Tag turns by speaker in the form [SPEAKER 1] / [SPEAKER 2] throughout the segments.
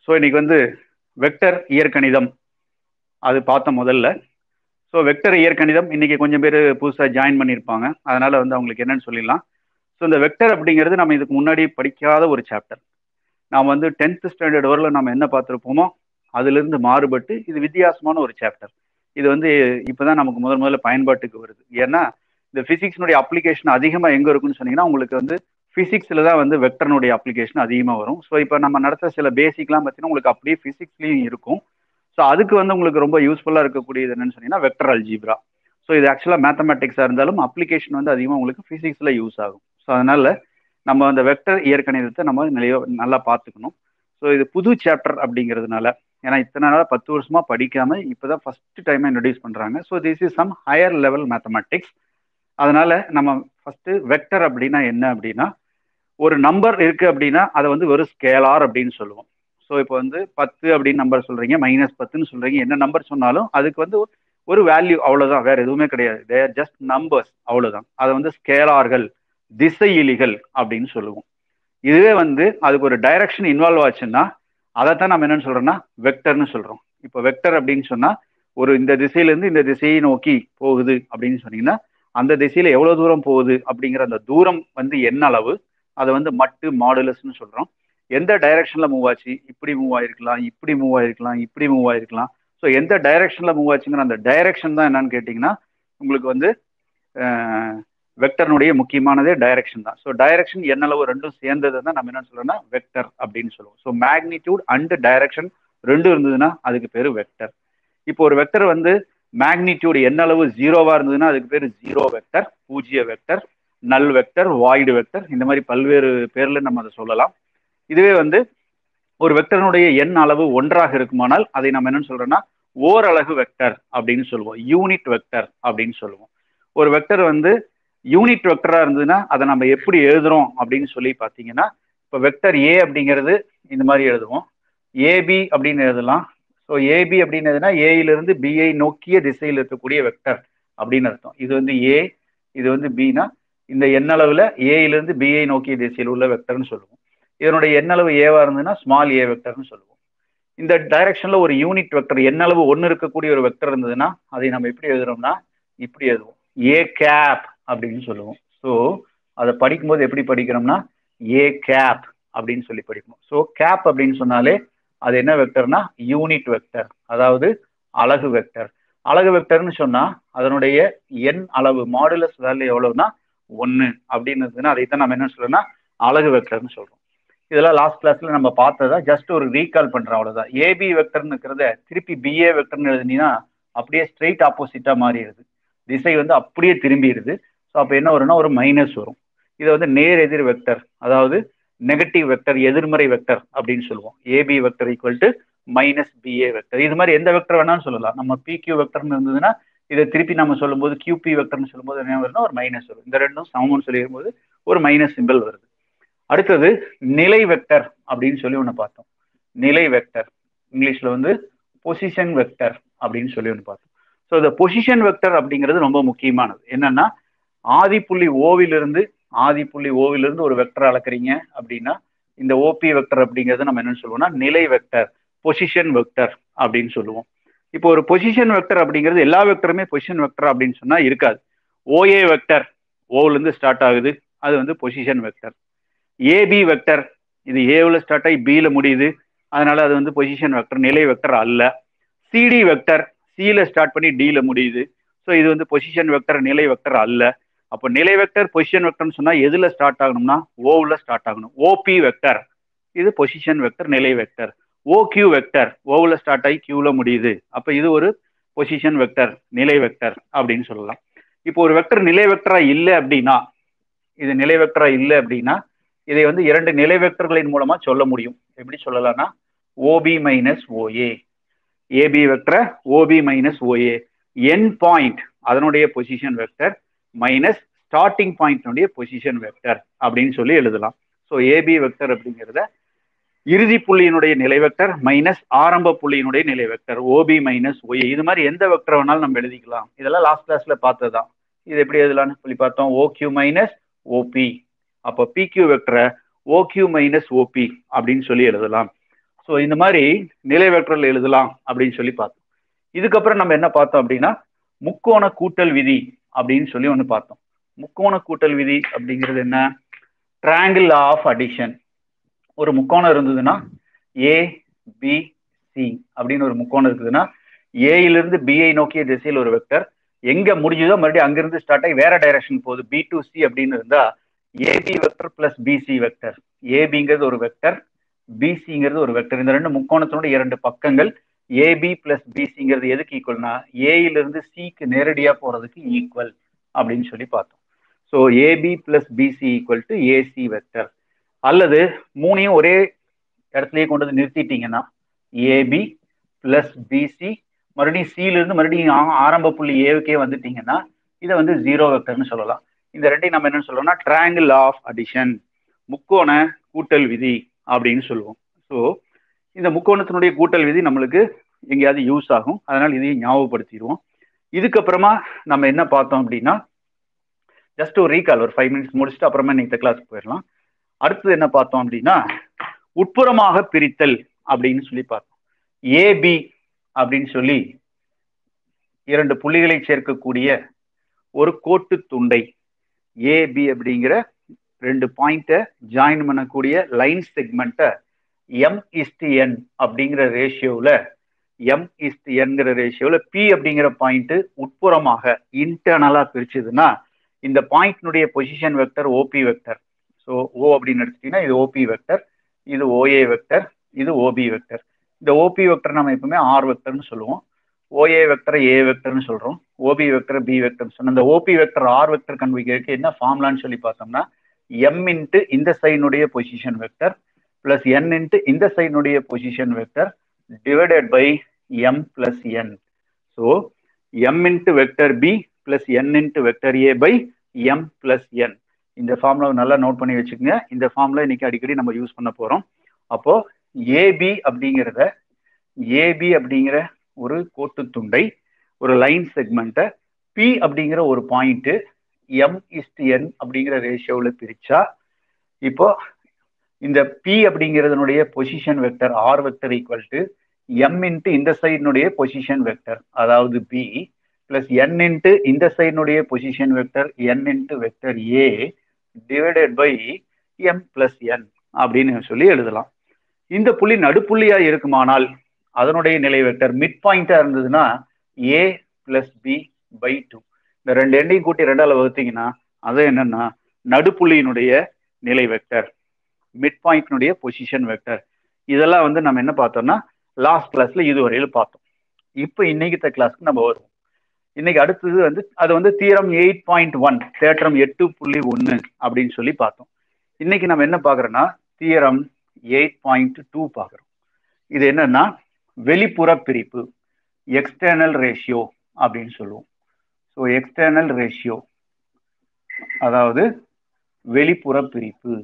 [SPEAKER 1] so இன்னைக்கு வந்து vector இயற்கணிதம் அது பார்த்தோம் முதல்ல ஸோ வெக்டர் இயற்கணிதம் இன்னைக்கு கொஞ்சம் பேர் புதுசாக ஜாயின் பண்ணியிருப்பாங்க அதனால வந்து அவங்களுக்கு என்னன்னு சொல்லிடலாம் ஸோ இந்த வெக்டர் அப்படிங்கிறது நம்ம இதுக்கு முன்னாடி படிக்காத ஒரு சாப்டர் நாம் வந்து டென்த் ஸ்டாண்டர்ட் வரல நம்ம என்ன பார்த்துருப்போமோ அதிலிருந்து மாறுபட்டு இது வித்தியாசமான ஒரு சாப்டர் இது வந்து இப்போதான் நமக்கு முதல் முதல்ல பயன்பாட்டுக்கு வருது ஏன்னா இந்த ஃபிசிக்ஸ்னுடைய அப்ளிகேஷன் அதிகமாக எங்கே இருக்குன்னு சொன்னீங்கன்னா உங்களுக்கு வந்து ஃபிசிக்ஸில் தான் வந்து வெக்டர்னுடைய அப்ளிகேஷன் அதிகமாக வரும் ஸோ இப்போ நம்ம நடத்த சில பேசிக்லாம் பார்த்தீங்கன்னா உங்களுக்கு அப்படியே ஃபிசிக்ஸ்லேயும் இருக்கும் ஸோ அதுக்கு வந்து உங்களுக்கு ரொம்ப யூஸ்ஃபுல்லாக இருக்கக்கூடியது என்னன்னு சொன்னீங்கன்னா வெக்டர் அல்ஜிப்ரா ஸோ இது ஆக்சுவலாக மேத்தமெட்டிக்ஸாக இருந்தாலும் அப்ளிகேஷன் வந்து அதிகமாக உங்களுக்கு ஃபிசிக்ஸில் யூஸ் ஆகும் ஸோ அதனால நம்ம அந்த வெக்டர் இயற்கணிதத்தை நம்ம நிலைய நல்லா பார்த்துக்கணும் ஸோ இது புது சாப்டர் அப்படிங்கிறதுனால ஏன்னா இத்தனை நாளாக பத்து வருஷமா படிக்காம இப்போதான் ஃபர்ஸ்ட் டைம் இன்ட்ரடியூஸ் பண்றாங்க so this is some higher level mathematics அதனால நம்ம ஃபர்ஸ்ட் வெக்டர் அப்படின்னா என்ன அப்படின்னா ஒரு நம்பர் இருக்கு அப்படின்னா அதை வந்து வெறும் ஸ்கேலார் அப்படின்னு சொல்லுவோம் ஸோ இப்போ வந்து பத்து அப்படின்னு நம்பர் சொல்றீங்க மைனஸ் பத்துன்னு சொல்றீங்க என்ன நம்பர் சொன்னாலும் அதுக்கு வந்து ஒரு வேல்யூ அவ்வளோதான் வேற எதுவுமே கிடையாது தேர் ஜஸ்ட் நம்பர்ஸ் அவ்வளோதான் அதை வந்து ஸ்கேலார்கள் திசையிலிகள் அப்படின்னு சொல்லுவோம் இதுவே வந்து அதுக்கு ஒரு டைரக்ஷன் இன்வால்வ் ஆச்சுன்னா அதைத்தான் நம்ம என்னன்னு சொல்றோம்னா வெக்டர்னு சொல்றோம் இப்போ வெக்டர் அப்படின்னு சொன்னா ஒரு இந்த திசையிலேருந்து இந்த திசையை நோக்கி போகுது அப்படின்னு சொன்னீங்கன்னா அந்த திசையில எவ்வளவு தூரம் போகுது அப்படிங்கிற அந்த தூரம் வந்து என்ன அளவு அதை வந்து மட்டு மாடுலஸ்ன்னு சொல்றோம் எந்த டைரக்ஷன்ல மூவ் ஆச்சு இப்படி மூவ் ஆயிருக்கலாம் இப்படி மூவ் ஆயிருக்கலாம் இப்படி மூவ் ஆயிருக்கலாம் ஸோ எந்த டைரக்ஷன்ல மூவ் ஆச்சுங்கிற அந்த டைரக்ஷன் தான் என்னன்னு கேட்டிங்கன்னா உங்களுக்கு வந்து வெக்டர்னுடைய முக்கியமானதே டைரக்ஷன் தான் ஸோ டைரக்ஷன் என்னளவு ரெண்டும் சேர்ந்தது தான் நம்ம என்ன சொல்றோம்னா வெக்டர் அப்படின்னு சொல்லுவோம் ஸோ மேக்னிடியூட் அண்ட் டைரக்ஷன் ரெண்டும் இருந்ததுன்னா அதுக்கு பேர் வெக்டர் இப்போ ஒரு வெக்டர் வந்து மேக்னிடியூட் என்ன அளவு ஜீரோவா இருந்ததுன்னா அதுக்கு பேர் ஜீரோ வெக்டர் பூஜ்ஜிய vector null vector void vector இந்த மாதிரி பல்வேறு பேர்ல நம்ம அதை சொல்லலாம் இதுவே வந்து ஒரு வெக்டர்னுடைய எண் அளவு ஒன்றாக இருக்குமானால் அதை நம்ம என்னன்னு சொல்றோம்னா ஓரலகு வெக்டர் அப்படின்னு சொல்லுவோம் யூனிட் வெக்டர் அப்படின்னு சொல்லுவோம் ஒரு வெக்டர் வந்து யூனிட் வெக்டரா இருந்ததுன்னா அதை நம்ம எப்படி எழுதுறோம் அப்படின்னு சொல்லி பார்த்தீங்கன்னா இப்போ வெக்டர் ஏ அப்படிங்கிறது இந்த மாதிரி எழுதுவோம் ஏபி அப்படின்னு எழுதலாம் ஸோ ஏபி அப்படின்னு எதுனா ஏயிலிருந்து பிஐ நோக்கிய திசையில் இருக்கக்கூடிய வெக்டர் அப்படின்னு அர்த்தம் இது வந்து ஏ இது வந்து பினா இந்த எண்ணளவில் ஏயிலிருந்து பிஐ நோக்கிய திசையில் உள்ள வெக்டர்னு சொல்லுவோம் இதனுடைய எண்ணளவு ஏவா இருந்ததுன்னா ஸ்மால் ஏ வெக்டர்னு சொல்லுவோம் இந்த டைரக்ஷன்ல ஒரு யூனிட் வெக்டர் எண்ணளவு ஒன்று இருக்கக்கூடிய ஒரு வெக்டர் இருந்ததுன்னா அதை நம்ம எப்படி எழுதுறோம்னா இப்படி எழுதுவோம் ஏ கேப் அப்படின்னு சொல்லுவோம் ஸோ அதை படிக்கும்போது எப்படி படிக்கிறோம்னா ஏ கேப் அப்படின்னு சொல்லி படிக்கணும் ஸோ கேப் அப்படின்னு சொன்னாலே அது என்ன வெக்டர்னா யூனிட் வெக்டர் அதாவது அலகு வெக்டர் அலகு வெக்டர்னு சொன்னா அதனுடைய எண் அளவு மாடுலஸ் வேல்யூ எவ்வளவுனா ஒன்று அப்படின்னு இருந்ததுன்னா அதை தான் நம்ம என்ன சொல்றோம்னா அலகு வெக்டர்னு சொல்றோம் இதெல்லாம் லாஸ்ட் கிளாஸ்ல நம்ம பார்த்ததா ஜஸ்ட் ஒரு ரீகால் பண்றோம் அவ்வளவுதான் ஏபி வெக்டர்னு இருக்கிறத திருப்பி பிஏ வெக்டர்னு எழுதினீங்கன்னா அப்படியே ஸ்ட்ரெயிட் ஆப்போசிட்டா மாறிடுது திசை வந்து அப்படியே திரும்பிடுது ஸோ அப்போ என்ன வரும்னா ஒரு மைனஸ் வரும் இதை வந்து நேர் எதிர் வெக்டர் அதாவது நெகட்டிவ் வெக்டர் எதிர்மறை வெக்டர் அப்படின்னு சொல்லுவோம் AB vector equal to minus BA vector இது மாதிரி எந்த வெக்டர் வேணாலும் சொல்லலாம் நம்ம பிக்யூ வெக்டர்னு இருந்ததுன்னா இதை திருப்பி நம்ம சொல்லும்போது கியூபி வெக்டர்னு சொல்லும்போது என்ன வரும்னா ஒரு மைனஸ் வரும் இந்த ரெண்டும் சமம்னு சொல்லிடும்போது ஒரு மைனஸ் சிம்பிள் வருது அடுத்தது நிலை வெக்டர் அப்படின்னு சொல்லி ஒன்று பார்த்தோம் நிலை வெக்டர் இங்கிலீஷ்ல வந்து பொசிஷன் வெக்டர் அப்படின்னு சொல்லி ஒன்று பார்த்தோம் ஸோ இந்த பொசிஷன் வெக்டர் அப்படிங்கிறது ரொம்ப முக்கியமானது என்னன்னா ஆதி புள்ளி ஓவிலிருந்து ஆதி புள்ளி ஓவிலிருந்து ஒரு வெக்டர் அளக்குறீங்க அப்படின்னா இந்த ஓபி வெக்டர் அப்படிங்கிறது நம்ம என்னன்னு சொல்லுவோம்னா நிலை வெக்டர் பொசிஷன் வெக்டர் அப்படின்னு சொல்லுவோம் இப்போ ஒரு பொசிஷன் வெக்டர் அப்படிங்கிறது எல்லா வெக்டருமே பொசிஷன் வெக்டர் அப்படின்னு சொன்னா இருக்காது ஓஏ வெக்டர் ஓவிலிருந்து ஸ்டார்ட் ஆகுது அது வந்து பொசிஷன் வெக்டர் ஏபி வெக்டர் இது ஏவில் ஸ்டார்ட் ஆகி பியில் முடியுது அதனால அது வந்து பொசிஷன் வெக்டர் நிலை வெக்டர் அல்ல சிடி வெக்டர் சியில் ஸ்டார்ட் பண்ணி டியில் முடியுது ஸோ இது வந்து பொசிஷன் வெக்டர் நிலை வெக்டர் அல்ல அப்போ நிலை வெக்டர் பொசிஷன் வெக்டர்னு சொன்னால் எதில் ஸ்டார்ட் ஆகணும்னா ஓவில் ஸ்டார்ட் ஆகணும் ஓபி வெக்டர் இது பொசிஷன் வெக்டர் நிலை வெக்டர் ஓ கியூ வெக்டர் ஓவில் ஸ்டார்ட் ஆகி கியூவில் முடியுது அப்போ இது ஒரு பொசிஷன் வெக்டர் நிலை வெக்டர் அப்படின்னு சொல்லலாம் இப்போ ஒரு வெக்டர் நிலை வெக்டரா இல்லை அப்படின்னா இது நிலை வெக்டரா இல்லை அப்படின்னா இதை வந்து இரண்டு நிலை வெக்டர்களின் மூலமா சொல்ல முடியும் எப்படி சொல்லலாம்னா ஓபி மைனஸ் ஓஏ ஏபி வெக்டரை OB minus OA end point அதனுடைய பொசிஷன் வெக்டர் மைனஸ் ஸ்டார்டிங் பாயிண்ட்னுடைய பொசிஷன் வெக்டர் அப்படின்னு சொல்லி எழுதலாம் ஸோ ஏபி வெக்டர் அப்படிங்கிறத இறுதி புள்ளியினுடைய நிலை வெக்டர் மைனஸ் ஆரம்ப புள்ளியினுடைய நிலை வெக்டர் ஓபி மைனஸ் ஒய் இது மாதிரி எந்த வெக்டர் வேணாலும் நம்ம எழுதிக்கலாம் இதெல்லாம் லாஸ்ட் கிளாஸ்ல பார்த்ததுதான் இது எப்படி எழுதலாம்னு சொல்லி பார்த்தோம் ஓக்யூ மைனஸ் ஓபி அப்போ பிக்யூ வெக்டரை ஓக்யூ மைனஸ் ஓபி அப்படின்னு சொல்லி எழுதலாம் ஸோ இந்த மாதிரி நிலை வெக்டரில் எழுதலாம் அப்படின்னு சொல்லி பார்த்தோம் இதுக்கப்புறம் நம்ம என்ன பார்த்தோம் அப்படின்னா முக்கோண கூட்டல் விதி அப்படின்னு சொல்லி ஒன்று பார்த்தோம் முக்கோண கூட்டல் விதி அப்படிங்கிறது என்ன ட்ரையாங்கிள் ஆஃப் அடிஷன் ஒரு முக்கோணம் இருந்ததுன்னா ஏ பி சி அப்படின்னு ஒரு முக்கோணம் இருக்குதுன்னா ஏயிலிருந்து பிஐ நோக்கிய திசையில் ஒரு வெக்டர் எங்க முடிஞ்சதோ மறுபடியும் அங்கிருந்து ஸ்டார்ட் ஆகி வேற டைரக்ஷன் போகுது பி டு சி அப்படின்னு இருந்தா AB vector plus BC vector ஏபிங்கிறது ஒரு வெக்டர் பிசிங்கிறது ஒரு வெக்டர் இந்த ரெண்டு முக்கோணத்தினோட இரண்டு பக்கங்கள் ஏபி பிளஸ் பிசிங்கிறது எதுக்கு ஈக்குவல்னா ஏயிலிருந்து சிக்கு நேரடியா போறதுக்கு ஈக்குவல் அப்படின்னு சொல்லி பார்த்தோம் so AB plus BC equal to AC vector அல்லது மூணையும் ஒரே இடத்துலயே கொண்டு வந்து நிறுத்திட்டீங்கன்னா ஏபி பிளஸ் பிசி மறுபடியும் சில இருந்து மறுபடியும் ஆரம்ப புள்ளி ஏவுக்கே வந்துட்டீங்கன்னா இதை வந்து ஜீரோ வெக்டர்னு சொல்லலாம் இந்த ரெண்டையும் நம்ம என்னன்னு சொல்றோம்னா ட்ரையாங்கிள் ஆஃப் அடிஷன் முக்கோண கூட்டல் விதி அப்படின்னு சொல்லுவோம் ஸோ இந்த முக்கோணத்தினுடைய கூட்டல் விதி நம்மளுக்கு எங்கேயாவது யூஸ் ஆகும் அதனால இதையும் ஞாபகப்படுத்திடுவோம் இதுக்கப்புறமா நம்ம என்ன பார்த்தோம் அப்படின்னா ஜஸ்ட் ஒரு ரீகால் ஒரு ஃபைவ் மினிட்ஸ் முடிச்சுட்டு அப்புறமா இந்த கிளாஸ்க்கு போயிடலாம் அடுத்தது என்ன பார்த்தோம் அப்படின்னா உட்புறமாக பிரித்தல் அப்படின்னு சொல்லி பார்த்தோம் ஏபி அப்படின்னு சொல்லி இரண்டு புள்ளிகளை சேர்க்கக்கூடிய ஒரு கோட்டு துண்டை ஏபி அப்படிங்கிற ரெண்டு பாயிண்ட்டை ஜாயின் பண்ணக்கூடிய லைன் செக்மெண்ட்டை எம் இஸ்டி என் அப்படிங்கிற ரேஷியோவில் எம் இஸ்டி என்கிற ரேஷியோவில் பி அப்படிங்கிற பாயிண்ட் உட்புறமாக இன்டர்னலாக பிரிச்சுதுன்னா இந்த பாயிண்ட்னுடைய position vector OB vector so O அப்படின்னு எடுத்துட்டீங்கன்னா இது ஓபி வெக்டர் இது ஓஏ வெக்டர் இது ஓபி வெக்டர் இந்த ஓபி வெக்டர் நம்ம எப்பவுமே ஆர் வெக்டர்னு சொல்லுவோம் ஓஏ வெக்டர் ஏ வெக்டர்னு சொல்றோம் ஓபி வெக்டர் பி வெக்டர் சொன்ன இந்த ஓபி வெக்டர் ஆர் வெக்டர் கண்டுபிடிக்கிறதுக்கு என்ன ஃபார்முலான்னு சொல்லி பார்த்தோம்னா எம் இன்ட்டு இந்த சைனுடைய position vector plus N into இந்த சைனுடைய position vector divided by M plus N so M into vector B plus N into vector A by M plus N இந்த ஃபார்முலாவை நல்லா நோட் பண்ணி வச்சுக்கோங்க இந்த ஃபார்முலா இன்னைக்கு அடிக்கடி நம்ம யூஸ் பண்ண போறோம் அப்போ ஏபி அப்படிங்கிறத ஏபி அப்படிங்கிற ஒரு கோட்டு துண்டை ஒரு லைன் செக்மெண்ட்டை பி அப்படிங்கிற ஒரு பாயிண்ட் எம் இஸ்ட் என் அப்படிங்கிற ரேஷியோவில் பிரிச்சா இப்போ இந்த பி அப்படிங்கிறதுனுடைய position vector R vector equal to M into இந்த சைடினுடைய பொசிஷன் வெக்டர் அதாவது பி பிளஸ் என் இன்ட்டு இந்த சைடினுடைய position vector N into vector A divided by M plus N அப்படின்னு சொல்லி எழுதலாம் இந்த புள்ளி நடுப்புள்ளியா இருக்குமானால் அதனுடைய நிலை வெக்டர் மிட் பாயிண்டா இருந்ததுன்னா A plus B by two இந்த ரெண்டு எண்ணையும் கூட்டி ரெண்டால வகுத்தீங்கன்னா அது என்னன்னா நடுப்புள்ளியினுடைய நிலை வெக்டர் மிட் பாயிண்ட்னுடைய பொசிஷன் வெக்டர் இதெல்லாம் வந்து நம்ம என்ன பார்த்தோம்னா லாஸ்ட் கிளாஸ்ல இதுவரையில பார்த்தோம் இப்போ இன்னைக்கு கிளாஸ்க்கு நம்ம வருவோம் இன்னைக்கு அடுத்தது வந்து அது வந்து தீரம் எயிட் பாயிண்ட் ஒன் தேற்றம் எட்டு புள்ளி ஒன்று அப்படின்னு சொல்லி பார்த்தோம் இன்னைக்கு நம்ம என்ன பார்க்குறோன்னா தீரம் எயிட் பாயிண்ட் டூ பார்க்குறோம் இது என்னன்னா வெளிப்புற பிரிப்பு எக்ஸ்டர்னல் ரேஷியோ அப்படின்னு சொல்லுவோம் ஸோ எக்ஸ்டர்னல் ரேஷியோ அதாவது வெளிப்புற பிரிப்பு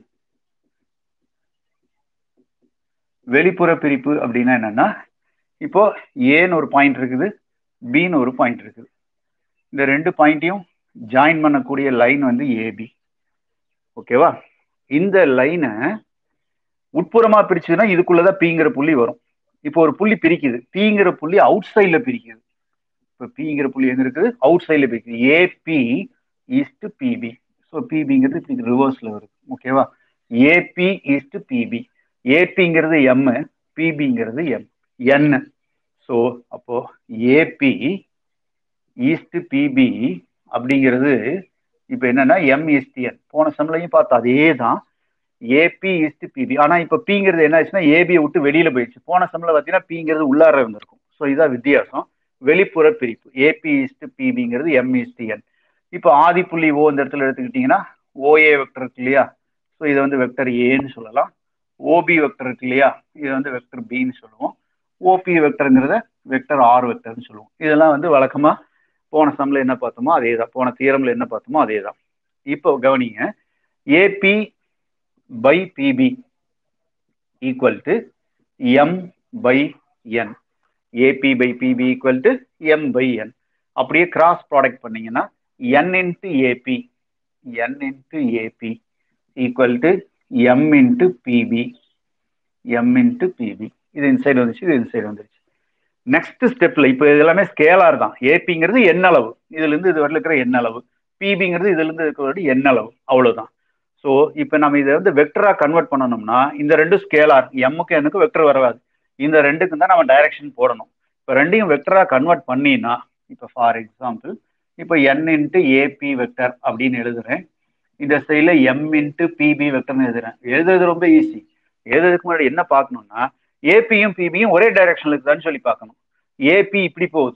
[SPEAKER 1] வெளிப்புற பிரிப்பு அப்படின்னா என்னன்னா இப்போ ஏன்னு ஒரு பாயிண்ட் இருக்குது பின்னு ஒரு பாயிண்ட் இருக்குது இந்த ரெண்டு பாயிண்ட்டையும் ஜாயின் பண்ணக்கூடிய லைன் வந்து ஏபி ஓகேவா இந்த லைனை உட்புறமா பிரிச்சதுன்னா இதுக்குள்ளதான் பிங்கிற புள்ளி வரும் இப்போ ஒரு புள்ளி பிரிக்குது பிங்கிற புள்ளி அவுட் சைட்ல பிரிக்குது இப்போ பிங்கிற புள்ளி எங்க இருக்குது அவுட் சைட்ல பிரிக்குது ஏபி ஈஸ்ட் பிபி ஸோ பிபிங்கிறது ரிவர்ஸ்ல வருது ஓகேவா ஏபி ஈஸ்ட் பிபி ஏபிங்கிறது எம் பிபிங்கிறது எம் என் ஸோ அப்போ ஏபி ஈஸ்ட் பிபி அப்படிங்கிறது இப்போ என்னன்னா எம் என் போன சம்லையும் பார்த்தோம் அதே தான் ஏபி இஸ்ட் பிபி ஆனால் இப்போ பிங்கிறது என்ன ஆச்சுன்னா ஏபியை விட்டு வெளியில போயிடுச்சு போன சம்ல பார்த்தீங்கன்னா பிங்கிறது உள்ளார இருந்திருக்கும் ஸோ இதான் வித்தியாசம் வெளிப்புற பிரிப்பு ஏபி இஸ்ட் பிபிங்கிறது எம் இஸ்ட் என் இப்போ ஆதி புள்ளி ஓ இந்த இடத்துல எடுத்துக்கிட்டிங்கன்னா ஓஏ வெக்டர் இருக்கு இல்லையா ஸோ இதை வந்து வெக்டர் ஏன்னு சொல்லலாம் ஓபி வெக்டர் இருக்கு இல்லையா இது வந்து வெக்டர் பின்னு சொல்லுவோம் ஓபி வெக்டருங்கிறத வெக்டர் ஆர் வெக்டர்னு சொல்லுவோம் இதெல்லாம் வந்து வழக்கமாக போன சம்ல என்ன பார்த்தோமோ அதே தான் போன தீரம்ல என்ன பார்த்தோமோ அதே தான் இப்போ கவனிங்க AB by PB equal to M by N AB by PB equal to M by N அப்படியே கிராஸ் ப்ராடக்ட் பண்ணீங்கன்னா N into AB N into AB equal to M into PB M into PB இது இந்த side வந்துச்சு இது இந்த side வந்துருச்சு next ஸ்டெப்ல இப்போ இது எல்லாமே ஸ்கேலார் தான் ஏபிங்கிறது எண்ணளவு இதுல இருந்து இது வரல இருக்கிற எண்ணளவு பிபிங்கிறது இதுல இருந்து இருக்கிற எண்ணளவு அவ்வளவுதான் ஸோ இப்போ நம்ம இதை வந்து வெக்டரா கன்வெர்ட் பண்ணணும்னா இந்த ரெண்டு ஸ்கேலார் எம்முக்கு எனக்கு வெக்டர் வராது இந்த ரெண்டுக்கும் தான் நம்ம டைரக்ஷன் போடணும் இப்போ ரெண்டையும் வெக்டரா கன்வெர்ட் பண்ணினா இப்போ ஃபார் எக்ஸாம்பிள் இப்போ என் இன்ட்டு ஏபி வெக்டர் அப்படின்னு எழுதுறேன் இந்த சைடில் எம் இன்ட்டு பிபி வெக்டர்னு எழுதுறேன் எழுதுறது ரொம்ப ஈஸி எழுதுறதுக்கு முன்னாடி என்ன பார்க்கணும்னா ஏபியும் பிபியும் ஒரே டைரக்ஷன்ல இருக்குதான்னு சொல்லி பார்க்கணும் ஏபி இப்படி போகுது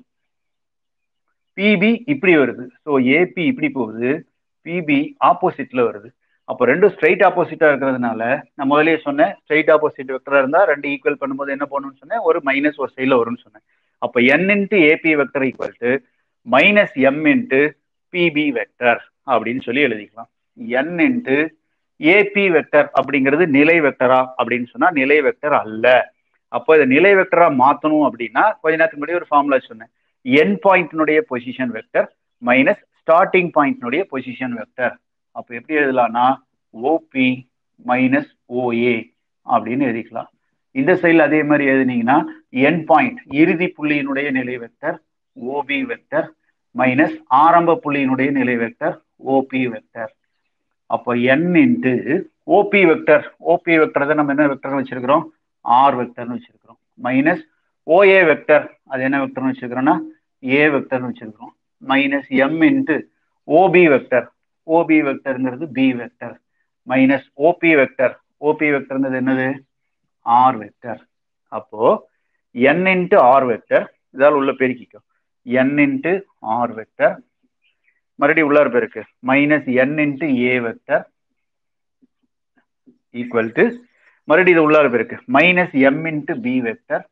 [SPEAKER 1] பிபி இப்படி வருது ஸோ ஏபி இப்படி போகுது பிபி ஆப்போசிட்ல வருது அப்போ ரெண்டும் ஸ்ட்ரைட் ஆப்போசிட்டா இருக்கிறதுனால நான் முதலே சொன்னேன் ஸ்ட்ரைட் ஆப்போசிட் வெக்டரா இருந்தா ரெண்டு ஈக்குவல் பண்ணும்போது என்ன பண்ணணும்னு சொன்னேன் ஒரு மைனஸ் ஒரு சைடில் வரும்னு சொன்னேன் அப்போ N into AB vector equal to minus M into PB vector அப்படின்னு சொல்லி எழுதிக்கலாம் என் இன்ட்டு ஏபி வெக்டர் அப்படிங்கிறது நிலை வெக்டரா அப்படின்னு சொன்னா நிலை வெக்டர் அல்ல அப்போ இதை நிலை வெக்டரா மாத்தணும் அப்படின்னா கொஞ்ச நேரத்துக்கு முன்னாடி ஒரு ஃபார்முலா சொன்னேன் என் பாயிண்ட்னுடைய பொசிஷன் வெக்டர் மைனஸ் ஸ்டார்டிங் பாயிண்ட்னுடைய பொசிஷன் வெக்டர் அப்போ எப்படி எழுதலாம்னா ஓபி மைனஸ் ஓஏ அப்படின்னு எழுதிக்கலாம் இந்த சைடில் அதே மாதிரி எழுதினீங்கன்னா என் பாயிண்ட் இறுதி புள்ளியினுடைய நிலை வெக்டர் ஓபி வெக்டர் மைனஸ் ஆரம்ப புள்ளியினுடைய நிலை வெக்டர் ஓபி வெக்டர் அப்போ N into OB vector OB vector தான் நம்ம என்ன வெக்டர்னு வச்சிருக்கிறோம் ஆர் வெக்டர்னு வச்சிருக்கிறோம் மைனஸ் ஓஏ வெக்டர் அது என்ன வெக்டர்னு வச்சிருக்கிறோம்னா ஏ வெக்டர்னு வச்சிருக்கிறோம் minus M into OB vector OB வெக்டர்ங்கிறது B vector minus OB vector OB வெக்டர்ங்கிறது என்னது ஆர் வெக்டர் அப்போ என் இன்ட்டு ஆர் வெக்டர் இதால் உள்ள பெருக்கிக்கும் என் இன்ட்டு ஆர் வெக்டர் மறுபடியும் உள்ளார் பேருக்கு minus N into A vector equal to மறுபடியும் இது உள்ளார் பேருக்கு minus M into B vector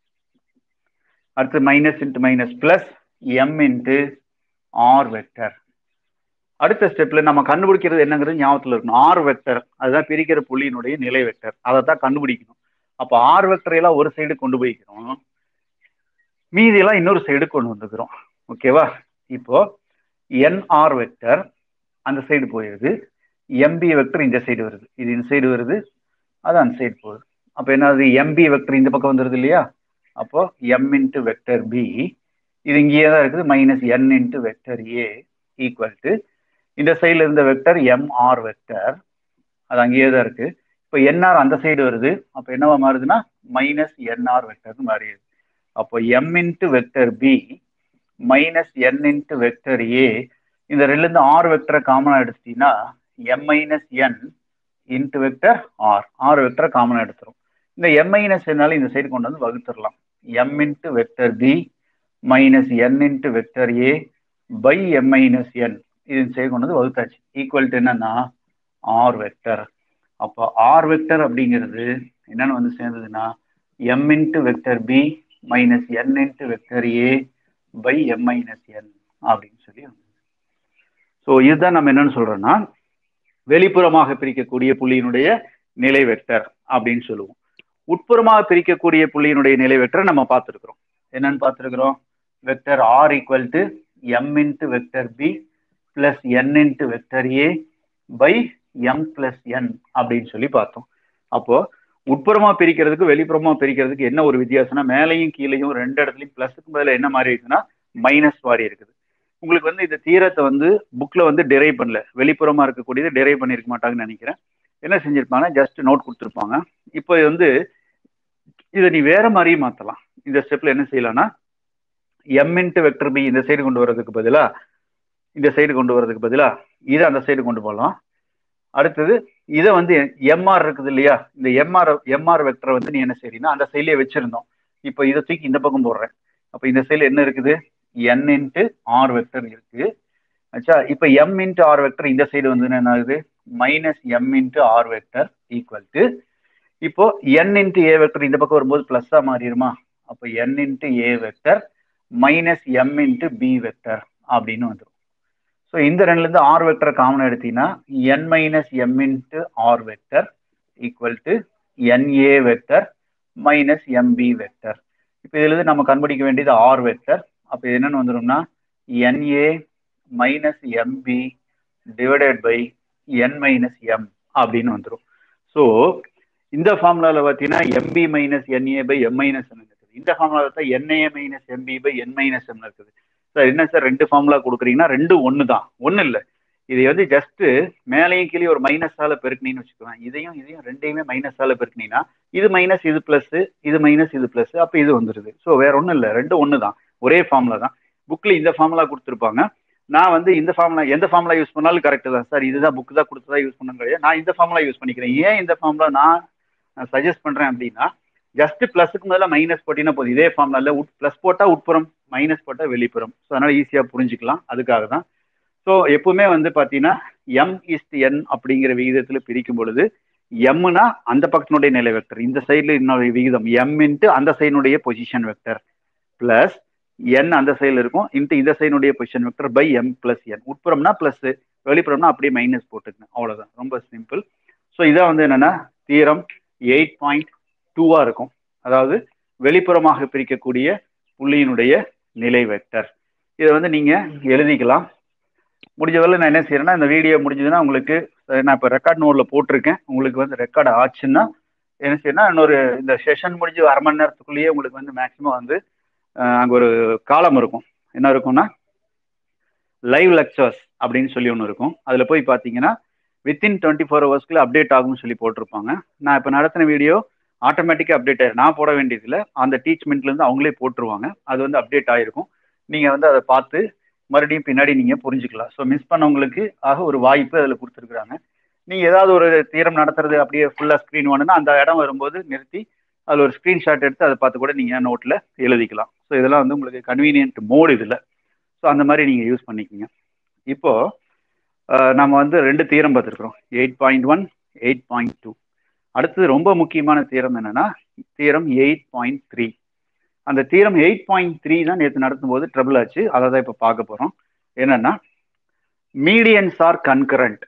[SPEAKER 1] அடுத்து minus into minus plus M into R vector அடுத்த ஸ்டெப்ல நம்ம கண்டுபிடிக்கிறது என்னங்கிறது ஞாபகத்தில் இருக்கணும் ஆர் வெக்டர் அதுதான் பிரிக்கிற புள்ளியினுடைய நிலை வெக்டர் அதை தான் கண்டுபிடிக்கணும் அப்போ ஆர் வெக்டரையெல்லாம் ஒரு சைடு கொண்டு போய்க்கிறோம் மீதியெல்லாம் இன்னொரு சைடு கொண்டு வந்துக்கிறோம் ஓகேவா இப்போ என்ஆர் வெக்டர் அந்த சைடு போயிடுது எம்பி வெக்டர் இந்த சைடு வருது இது இந்த சைடு வருது அது அந்த சைடு போகுது அப்போ என்னது எம்பி வெக்டர் இந்த பக்கம் வந்துருது இல்லையா அப்போ எம் இன்ட்டு வெக்டர் பி இது இங்கேயே தான் இருக்குது minus N into vector A equal to இந்த சைடில் இருந்த வெக்டர் எம்ஆர் வெக்டர் அது அங்கேயே தான் இருக்கு இப்போ என்ஆர் அந்த சைடு வருது அப்போ என்னவா மாறுதுன்னா மைனஸ் என்ஆர் வெக்டர்னு மாறிடுது அப்போ M into vector B minus N into vector A இந்த ரெண்டுலேருந்து ஆர் வெக்டரை காமனாக எடுத்துட்டீங்கன்னா M minus N into vector R R வெக்டரை காமனாக எடுத்துரும் இந்த எம் மைனஸ் என்னால இந்த சைடு கொண்டு வந்து வகுத்துடலாம் M into vector B minus N into vector A by M minus N இது சைடு கொண்டு வந்து வகுத்தாச்சு ஈக்குவல் டு என்னன்னா ஆர் வெக்டர் அப்போ ஆர் வெக்டர் அப்படிங்கிறது என்னன்னு வந்து சேர்ந்ததுன்னா M into vector B minus N into vector A by M minus N அப்படின்னு சொல்லி ஸோ இதுதான் நம்ம என்னன்னு சொல்றோம்னா வெளிப்புறமாக பிரிக்கக்கூடிய புள்ளியினுடைய நிலை வெக்டர் அப்படின்னு சொல்லுவோம் உட்புறமாக பிரிக்கக்கூடிய புள்ளியினுடைய நிலை வெக்டர் நம்ம பார்த்துருக்குறோம் என்னன்னு பார்த்துருக்குறோம் vector R equal to M into vector B plus N into vector A by M plus N அப்படின்னு சொல்லி பார்த்தோம் அப்போ உட்புறமா பிரிக்கிறதுக்கு வெளிப்புறமா பிரிக்கிறதுக்கு என்ன ஒரு வித்தியாசம்னா மேலையும் கீழையும் ரெண்டு இடத்துலையும் பிளஸுக்கு பதில் என்ன மாதிரி இருக்குன்னா மைனஸ் மாதிரி இருக்குது உங்களுக்கு வந்து இந்த தீரத்தை வந்து புக்ல வந்து டிரைவ் பண்ணல வெளிப்புறமா இருக்கக்கூடியது டிரைவ் பண்ணியிருக்க மாட்டாங்கன்னு நினைக்கிறேன் என்ன செஞ்சிருப்பாங்கன்னா ஜஸ்ட் நோட் கொடுத்துருப்பாங்க இப்போ வந்து இதை நீ வேற மாதிரியும் மாத்தலாம் இந்த ஸ்டெப்ல என்ன செய்யலாம்னா எம் இன்ட்டு வெக்டர் பி இந்த சைடு கொண்டு வர்றதுக்கு பதிலா இந்த சைடு கொண்டு வர்றதுக்கு பதிலா இதை அந்த சைடு கொண்டு போகலாம் அடுத்தது இதை வந்து எம்ஆர் இருக்குது இல்லையா இந்த எம்ஆர் எம்ஆர் வெக்டரை வந்து நீ என்ன செய்றீங்கன்னா அந்த சைட்லயே வச்சிருந்தோம் இப்போ இதை தூக்கி இந்த பக்கம் போடுறேன் அப்போ இந்த சைடில் என்ன இருக்குது என் இன்ட்டு ஆர் வெக்டர் இருக்கு ஆச்சா இப்போ எம் இன்ட்டு ஆர் வெக்டர் இந்த சைடு வந்து என்ன ஆகுது minus M into R vector equal to இப்போ என் இன்ட்டு ஏ வெக்டர் இந்த பக்கம் வரும்போது பிளஸ்ஸாக மாறிடுமா அப்போ N into A vector minus M into B vector அப்படின்னு வந்துடும் ஸோ இந்த ரெண்டுலேருந்து ஆர் வெக்டர் காமன் எடுத்தீங்கன்னா N minus M into R vector equal to NA vector minus MB vector இப்போ இதுலேருந்து நம்ம கண்டுபிடிக்க வேண்டியது ஆர் வெக்டர் அப்போ என்னன்னு வந்துடும்னா NA minus MB divided by N minus M அப்படின்னு வந்துடும் ஸோ இந்த ஃபார்முலாவில் பார்த்தீங்கன்னா MB minus NA by M minus M இருக்குது இந்த ஃபார்முலா பார்த்தா NA minus MB by N minus M இருக்குது சார் என்ன சார் ரெண்டு ஃபார்முலா கொடுக்குறீங்கன்னா ரெண்டு ஒன்று தான் ஒன்றும் இல்லை இது வந்து ஜஸ்ட் மேலேயும் கீழே ஒரு மைனஸால பெருக்கினீன்னு வச்சுக்கோங்க இதையும் இதையும் ரெண்டையுமே மைனஸால பெருக்கினீங்கன்னா இது மைனஸ் இது பிளஸ் இது மைனஸ் இது பிளஸ் அப்போ இது வந்துருது ஸோ வேற ஒன்றும் இல்லை ரெண்டு ஒன்று தான் ஒரே ஃபார்முலா தான் புக்கில் இந்த ஃபார்முலா கொடுத்துருப்பாங்க நான் வந்து இந்த ஃபார்முலா எந்த ஃபார்முலா யூஸ் பண்ணாலும் கரெக்டு தான் சார் இதுதான் புக்கு தான் கொடுத்ததா யூஸ் பண்ண கிடையாது நான் இந்த ஃபார்முலா யூஸ் பண்ணிக்கிறேன் ஏன் இந்த ஃபார்முலா நான் சஜஸ்ட் பண்ணுறேன் அப்படின்னா ஜஸ்ட் ப்ளஸுக்கு முதல்ல மைனஸ் போட்டிங்கன்னா போதும் இதே ஃபார்முலாவில் உட் ப்ளஸ் போட்டால் உட்புறம் மைனஸ் போட்டால் வெளிப்புறம் ஸோ அதனால் ஈஸியாக புரிஞ்சுக்கலாம் அதுக்காக தான் ஸோ எப்பவுமே வந்து பார்த்தீங்கன்னா எம் இஸ்ட் என் அப்படிங்கிற விகிதத்தில் பிரிக்கும் பொழுது எம்னா அந்த பக்கத்தினுடைய நிலை வெக்டர் இந்த சைடில் இன்னொரு விகிதம் எம் இன்ட்டு அந்த சைடினுடைய பொசிஷன் வெக்டர் பிளஸ் என் அந்த சைடில் இருக்கும் இன்ட்டு இந்த சைடினுடைய position vector by M plus N உட்புறம்னா ப்ளஸ் வெளிப்புறம்னா அப்படியே மைனஸ் போட்டுக்கணும் அவ்வளோதான் ரொம்ப சிம்பிள் ஸோ இதான் வந்து என்னென்னா தீரம் எயிட் பாயிண்ட் டூவாக இருக்கும் அதாவது வெளிப்புறமாக பிரிக்கக்கூடிய புள்ளியினுடைய நிலை வெக்டர் இதை வந்து நீங்கள் எழுதிக்கலாம் முடிஞ்ச வரல நான் என்ன செய்யறேன்னா இந்த வீடியோ முடிஞ்சதுன்னா உங்களுக்கு நான் இப்போ ரெக்கார்ட் நோட்டில் போட்டிருக்கேன் உங்களுக்கு வந்து ரெக்கார்ட் ஆச்சுன்னா என்ன செய்யணும்னா இன்னொரு இந்த செஷன் முடிஞ்சு அரை மணி நேரத்துக்குள்ளேயே உங்களுக்கு வந்து மேக்ஸிமம் வந்து அங்கே ஒரு காலம் இருக்கும் என்ன இருக்கும்னா லைவ் லெக்சர்ஸ் அப்படின்னு சொல்லி ஒன்று இருக்கும் அதில் போய் பார்த்தீங்கன்னா வித்தின் டுவெண்ட்டி ஃபோர் ஹவர்ஸ்க்குள்ள அப்டேட் ஆகும்னு சொல்லி போட்டிருப்பாங்க நான் இப்போ நடத்தின வீடியோ ஆட்டோமேட்டிக்காக அப்டேட் ஆயிரும் நான் போட வேண்டியதில்லை அந்த டீச்மெண்ட்லேருந்து அவங்களே போட்டுருவாங்க அது வந்து அப்டேட் ஆகிருக்கும் நீங்கள் வந்து அதை பார்த்து மறுபடியும் பின்னாடி நீங்கள் புரிஞ்சுக்கலாம் ஸோ மிஸ் பண்ணவங்களுக்கு ஆக ஒரு வாய்ப்பு அதில் கொடுத்துருக்குறாங்க நீங்கள் ஏதாவது ஒரு தீரம் நடத்துறது அப்படியே ஃபுல்லாக ஸ்க்ரீன் வேணும்னா அந்த இடம் வரும்போது நிறுத்தி அதில் ஒரு ஸ்க்ரீன்ஷாட் எடுத்து அதை பார்த்து கூட நீங்கள் நோட்டில் எழுதிக்கலாம் ஸோ இதெல்லாம் வந்து உங்களுக்கு கன்வீனியன்ட் மோடு இதில் ஸோ அந்த மாதிரி நீங்கள் யூஸ் பண்ணிக்கிங்க இப்போது நம்ம வந்து ரெண்டு தீரம் பார்த்துருக்குறோம் eight point one eight point two அடுத்தது ரொம்ப முக்கியமான தீரம் என்னென்னா தீரம் எயிட் பாயிண்ட் த்ரீ அந்த தீரம் எயிட் பாயிண்ட் த்ரீ தான் நேற்று நடத்தும் போது ட்ரபிள் ஆச்சு அதை தான் இப்போ பார்க்க போகிறோம் என்னன்னா மீடியன்ஸ் ஆர் கன்கரண்ட்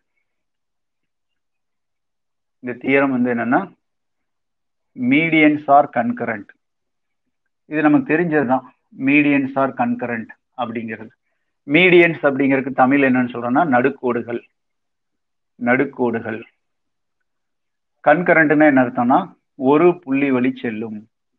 [SPEAKER 1] இந்த தீரம் வந்து என்னன்னா மீடியன்ஸ் ஆர் கன்கரண்ட் இது நமக்கு தெரிஞ்சது தான் மீடியன்ஸ் ஆர் கன்கரண்ட் அப்படிங்கிறது மீடியன்ஸ் அப்படிங்கிறதுக்கு தமிழ் என்னன்னு சொல்றோம்னா நடுக்கோடுகள் நடுக்கோடுகள் கன்கரண்ட்னா என்ன அர்த்தம்னா ஒரு புள்ளி வழி செல்லும்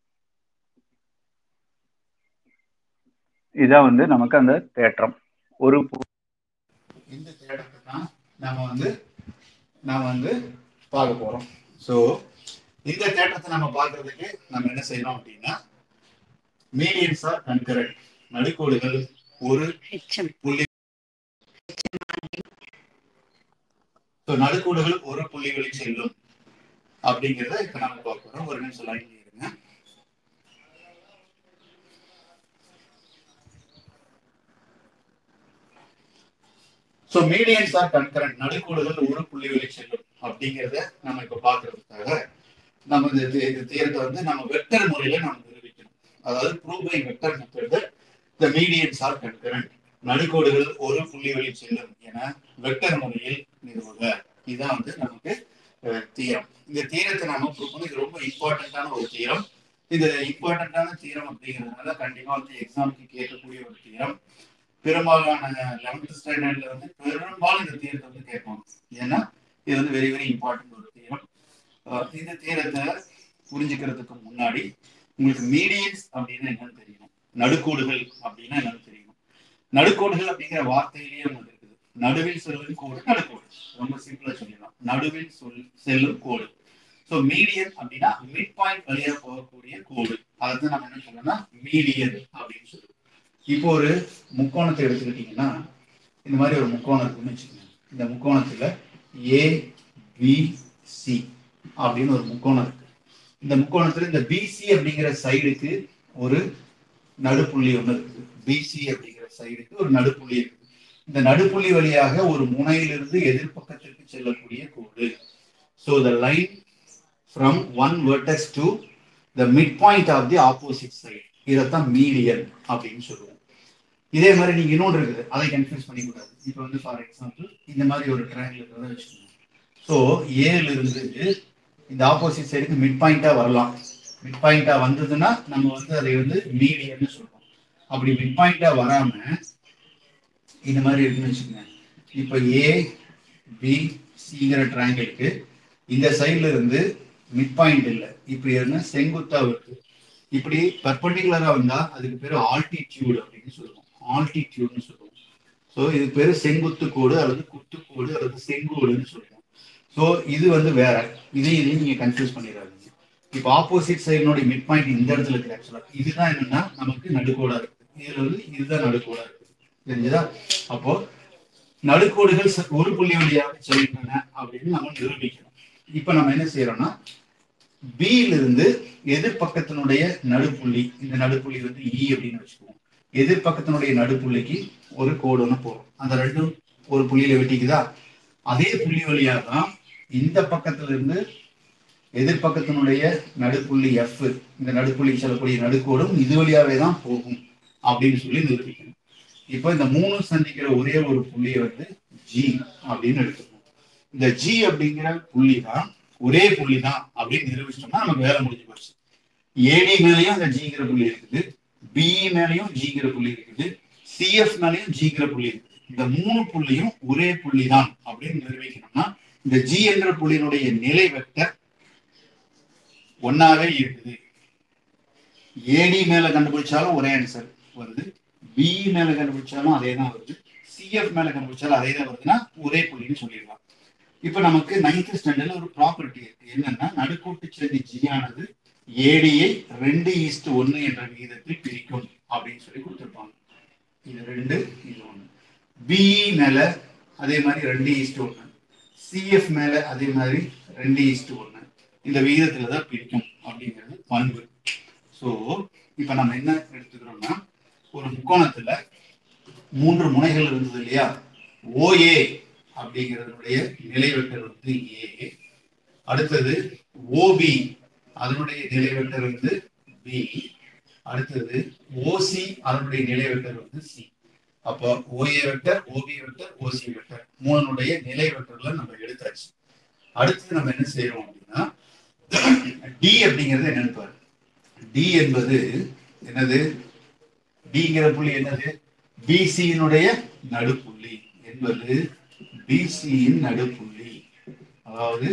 [SPEAKER 1] இதான் வந்து நமக்கு அந்த தேற்றம் ஒரு
[SPEAKER 2] இந்த தேட்டத்தை தான் நம்ம வந்து நாம வந்து பார்க்க போறோம் ஸோ இந்த தேட்டத்தை நம்ம பார்க்கறதுக்கு நம்ம என்ன செய்யணும் அப்படின்னா மீடியன்ஸ் ஆர் கன்கரண்ட் நடுக்கோடுகள் ஒரு புள்ளி ஸோ நடுக்கோடுகள் ஒரு புள்ளிகளில் செல்லும் அப்படிங்கிறத இப்ப நம்ம பார்க்க போறோம் ஒரு நிமிஷம் லைன்ல இருங்க ஸோ மீடியன்ஸ் ஆர் கன்கரண்ட் நடுக்கோடுகள் ஒரு புள்ளிகளில் செல்லும் அப்படிங்கிறத நம்ம இப்ப பாக்குறதுக்காக நம்ம இந்த இந்த தீரத்தை வந்து நம்ம வெக்டர் முறையில நம்ம நிரூபிக்கணும் அதாவது prove by vector method the medians are concurrent நடுக்கோடுகள் ஒரு புள்ளிகளில் செல்லும் என வெக்டர் முறையில் நிறுவுக இதுதான் வந்து நமக்கு தீரம் இந்த தீரத்தை நாம ப்ரூவ் பண்ணி இது ரொம்ப இம்பார்ட்டன்டான ஒரு தீரம் இது இம்பார்ட்டன்டான தீரம் அப்படிங்கிறதுனால கண்டிப்பா வந்து எக்ஸாமுக்கு கேட்கக்கூடிய ஒரு தீரம் பெரும்பாலான லெவன்த் ஸ்டாண்டர்ட்ல வந்து பெரும்பாலும் இந்த தீரத்தை வந்து கேட்பாங்க ஏன்னா இது வந்து வெரி வெரி இம்பார்ட்டன்ட் ஒரு தீரம் இந்த தீரத்தை புரிஞ்சுக்கிறதுக்கு முன்னாடி உங்களுக்கு மீடியன்ஸ் அப்படின்னா என்னன்னு தெரியணும் நடுக்கோடுகள் அப்படின்னா என்னன்னு தெரியணும் நடுக்கோடுகள் அப்படிங்கிற வார்த்தையிலேயே உங்களுக்கு இருக்குது நடுவில் செல்லும் கோடு நடுக்கோடு ரொம்ப சிம்பிளா சொல்லிடலாம் நடுவில் சொல் செல்லும் கோடு ஸோ மீடியன் அப்படின்னா மிட் பாயிண்ட் வழியா போகக்கூடிய கோடு அதான் நம்ம என்ன சொல்லணும்னா மீடியன் அப்படின்னு சொல்லுவோம் இப்போ ஒரு முக்கோணத்தை எடுத்துக்கிட்டீங்கன்னா இந்த மாதிரி ஒரு முக்கோணம் இருக்குன்னு வச்சுக்கோங்க இந்த முக்கோணத்துல ஏ பி சி அப்படின்னு ஒரு முக்கோணம் இருக்கு இந்த முக்கோணத்துல இந்த பிசி அப்படிங்கிற சைடுக்கு ஒரு நடுப்புள்ளி ஒன்று இருக்குது பிசி அப்படிங்கிற சைடுக்கு ஒரு நடுப்புள்ளி இருக்கு இந்த நடுப்புள்ளி வழியாக ஒரு முனையிலிருந்து எதிர்பக்கத்திற்கு செல்லக்கூடிய கோடு so the line from one vertex to the mid point of the opposite side இதைத்தான் மீடியன் அப்படின்னு சொல்லுவோம் இதே மாதிரி நீங்க இன்னொன்று இருக்குது அதை கன்ஃபியூஸ் பண்ணிக்கூடாது இப்போ வந்து ஃபார் எக்ஸாம்பிள் இந்த மாதிரி ஒரு ட்ரையாங்கிள் இருக்கிறத வச்சுக்கோங்க ஸோ ஏல இருந்து இந்த ஆப்போசிட் சைடுக்கு மிட் பாயிண்டா வரலாம் மிட் பாயிண்டா வந்ததுன்னா நம்ம வந்து அதை வந்து மீடியன்னு சொல்றோம் அப்படி மிட் பாயிண்டா வராம இந்த மாதிரி இருக்குன்னு வச்சுக்கோங்க இப்போ ஏ பி சிங்கிற ட்ரையாங்கிளுக்கு இந்த சைட்ல இருந்து மிட் பாயிண்ட் இல்லை இப்படி இருந்தா செங்குத்தா வருது இப்படி பர்பண்டிகுலரா வந்தா அதுக்கு பேரு ஆல்டிடியூட் அப்படின்னு சொல்லுவோம் ஆல்டிடியூட்னு சொல்லுவோம் ஸோ இது பேரு செங்குத்து கோடு அல்லது குத்துக்கோடு அல்லது செங்கோடுன்னு சொல்லுவோம் ஸோ இது வந்து வேற இதையும் இதையும் நீங்க கன்ஃபியூஸ் பண்ணிடாதீங்க இப்போ ஆப்போசிட் சைடினுடைய மிட் பாயிண்ட் இந்த இடத்துல இருக்கு ஆக்சுவலா இதுதான் என்னன்னா நமக்கு நடுக்கோடா இருக்கு இதுல வந்து இதுதான் நடுக்கோடா இருக்கு தெரிஞ்சுதா அப்போ நடுக்கோடுகள் ச- ஒரு புள்ளி வழியாக செல்கின்றன அப்படின்னு நம்ம நிரூபிக்கணும் இப்ப நம்ம என்ன செய்யறோம்னா B ல இருந்து எதிர்பக்கத்தினுடைய நடுப்புள்ளி இந்த நடுப்புள்ளி வந்து இ அப்படின்னு வச்சுக்குவோம் எதிர்பக்கத்தினுடைய நடுப்புள்ளிக்கு ஒரு கோடு ஒன்று போடும் அந்த ரெண்டும் ஒரு புள்ளியில வெட்டிக்குதா அதே புள்ளி வழியா தான் இந்த பக்கத்துல இருந்து எதிர்பக்கத்தினுடைய நடுப்புள்ளி எஃப் இந்த நடுப்புள்ளிக்கு செல்லக்கூடிய நடுக்கோடும் இது வழியாவே தான் போகும் அப்படின்னு சொல்லி நிரூபிக்கணும் இப்போ இந்த மூணு சந்திக்கிற ஒரே ஒரு புள்ளியை வந்து ஜி அப்படின்னு எடுத்துக்கணும் இந்த ஜி அப்படிங்கிற புள்ளி தான் ஒரே புள்ளி தான் அப்படின்னு நிரூபிச்சிட்டோம்னா நமக்கு வேலை முடிஞ்சு போச்சு ஏடி மேலேயும் அந்த ஜிங்கிற புள்ளி இருக்குது பிஇ மேலேயும் ஜிங்கிற புள்ளி இருக்குது சிஎஃப் மேலேயும் ஜிங்கிற புள்ளி இருக்குது இந்த மூணு புள்ளியும் ஒரே புள்ளி தான் அப்படின்னு நிரூபிக்கணும்னா இந்த ஜி என்ற புள்ளியினுடைய நிலை வெக்டர் ஒன்னாவே இருக்குது ஏடி மேல கண்டுபிடிச்சாலும் ஒரே ஆன்சர் வருது பிஇ மேல கண்டுபிடிச்சாலும் அதே தான் வருது சிஎஃப் மேல கண்டுபிடிச்சாலும் அதே தான் வருதுன்னா ஒரே புள்ளின்னு சொல்லிடலாம் இப்ப நமக்கு நைன்த் ஸ்டாண்டர்ட்ல ஒரு ப்ராப்பர்ட்டி இருக்கு என்னன்னா நடுக்கூட்டு செதி ஜி ஆனது ஏடியை ரெண்டு ஈஸ்ட் ஒன்னு என்ற விகிதத்தில் பிரிக்கும் அப்படின்னு சொல்லி கொடுத்துருப்பாங்க இது ரெண்டு இது ஒண்ணு பிஇ மேல அதே மாதிரி ரெண்டு ஈஸ்ட் ஒன்னு சிஎஃப் மேல அதே மாதிரி ரெண்டு ஈஸ்ட் ஒன்னு இந்த விகிதத்துல தான் பிரிக்கும் அப்படிங்கிறது பண்பு ஸோ இப்ப நம்ம என்ன எடுத்துக்கிறோம்னா ஒரு முக்கோணத்துல மூன்று முனைகள் இருந்தது இல்லையா ஓஏ அப்படிங்கிறதுடைய நிலை வெக்டர் வந்து ஏ அடுத்தது ஓபி அதனுடைய நிலை வெக்டர் வந்து பி அடுத்தது ஓசி அதனுடைய நிலை வெக்டர் வந்து சி அப்போ OA vector OB vector OC vector மூணுடைய நிலை வெக்டர்ல நம்ம எடுத்தாச்சு அடுத்து நம்ம என்ன செய்யறோம் அப்படின்னா டி அப்படிங்கிறது என்னன்னு பாரு டி என்பது என்னது டிங்கிற புள்ளி என்னது பிசியினுடைய நடுப்புள்ளி என்பது பிசியின் நடுப்புள்ளி அதாவது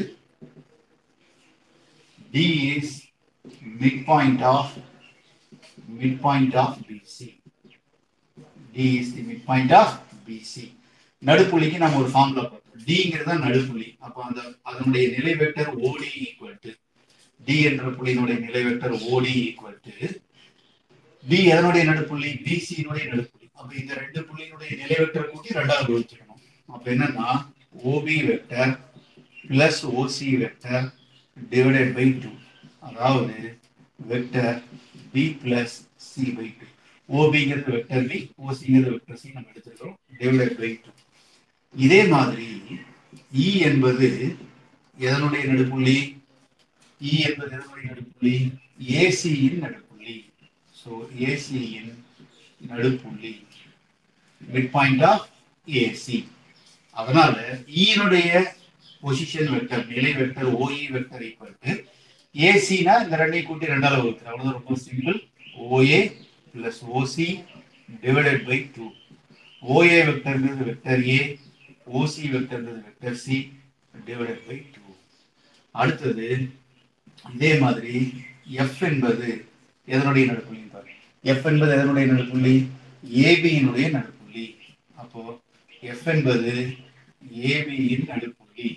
[SPEAKER 2] D is mid point of mid point of BC D is the mid point of BC நடுப்புள்ளிக்கு நம்ம ஒரு ஃபார்முலா பார்த்தோம் டிங்கிறது தான் நடுப்புள்ளி அப்போ அந்த அதனுடைய நிலை வெக்டர் ஓடி ஈக்குவல் டு டி என்ற புள்ளியினுடைய நிலை வெக்டர் ஓடி ஈக்குவல் டு டி எதனுடைய நடுப்புள்ளி பிசியினுடைய நடுப்புள்ளி அப்ப இந்த ரெண்டு புள்ளியினுடைய நிலை வெக்டர் கூட்டி ரெண்டாவது வச்சுக்கணும் அப்ப என்னன்னா OB vector plus OC vector divided by two அதாவது vector B plus C by two ஓபிங்கிறது வெக்டர் பி ஓசிங்கிறது வெக்டர் சி நம்ம எடுத்துக்கிறோம் டிவைடட் பை டூ இதே மாதிரி இ என்பது எதனுடைய நடுப்புள்ளி இ என்பது எதனுடைய நடுப்புள்ளி ஏசியின் நடுப்புள்ளி ஸோ ஏசியின் நடுப்புள்ளி மிட் பாயிண்ட் ஆஃப் ஏசி அதனால ஈனுடைய பொசிஷன் வெக்டர் நிலை vector OE vector equal to ஏசினா இந்த ரெண்டையும் கூட்டி ரெண்டாவது வகுத்து அவ்வளவுதான் ரொம்ப simple OA plus OC divided by two OA வெக்டர்ங்கிறது வெக்டர் ஏ ஓசி வெக்டர்ங்கிறது vector C divided by two அடுத்தது இதே மாதிரி எஃப் என்பது எதனுடைய நடுப்புள்ளி பாருங்க எஃப் என்பது எதனுடைய நடுப்புள்ளி ஏபியினுடைய நடுப்புள்ளி அப்போ எஃப் என்பது ஏபியின் நடுப்புள்ளி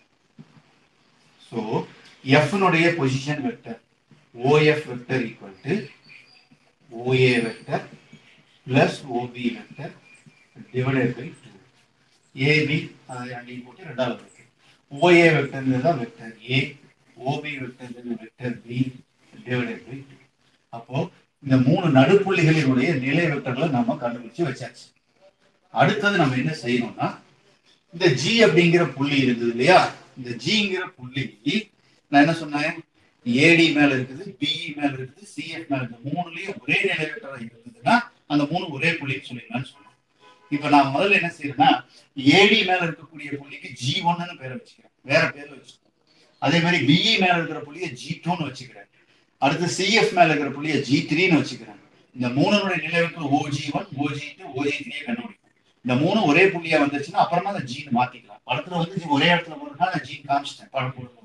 [SPEAKER 2] ஸோ எஃப்னுடைய position vector OF vector equal to OA vector plus OB vector divided by two AB அதை ரெண்டையும் போட்டு ரெண்டாவது வெக்டர் ஓஏ வெக்டர்ங்கிறது தான் வெக்டர் ஏ ஓபி வெக்டர்ங்கிறது vector B divided by two அப்போ இந்த மூணு நடுப்புள்ளிகளினுடைய நிலை வெக்டர்களை நம்ம கண்டுபிடிச்சு வச்சாச்சு அடுத்தது நம்ம என்ன செய்யணும்னா இந்த ஜி அப்படிங்கிற புள்ளி இருக்குது இல்லையா இந்த ஜிங்கிற புள்ளி நான் என்ன சொன்னேன் ஏடி மேல இருக்குது பிஇ மேல இருக்குது சிஎஃப் மேல இருக்குது மூணுலயும் ஒரே நிலை வெக்டரா இருந்ததுன்னா அந்த மூணு ஒரே புள்ளின்னு சொல்லிடலாம்னு சொன்னோம் இப்ப நான் முதல்ல என்ன செய்யறேன்னா ஏடி மேல இருக்கக்கூடிய புள்ளிக்கு ஜி ஒன்னு பேரை வச்சுக்கிறேன் வேற பேர்ல வச்சுக்கிறேன் அதே மாதிரி பிஇ மேல இருக்கிற புள்ளிய ஜி டூன்னு வச்சுக்கிறேன் அடுத்து சிஎஃப் மேல இருக்கிற புள்ளிய ஜி த்ரீன்னு வச்சுக்கிறேன் இந்த மூணுனுடைய நிலைவுக்கு OG one OG two OG three கண்டுபிடிக்கும் இந்த மூணு ஒரே புள்ளியா வந்துச்சுன்னா அப்புறமா அந்த ஜீன் மாத்திக்கலாம் படத்துல வந்து ஒரே இடத்துல போறதுனால நான் ஜீன் காமிச்சிட்டேன் படம் போடும்போது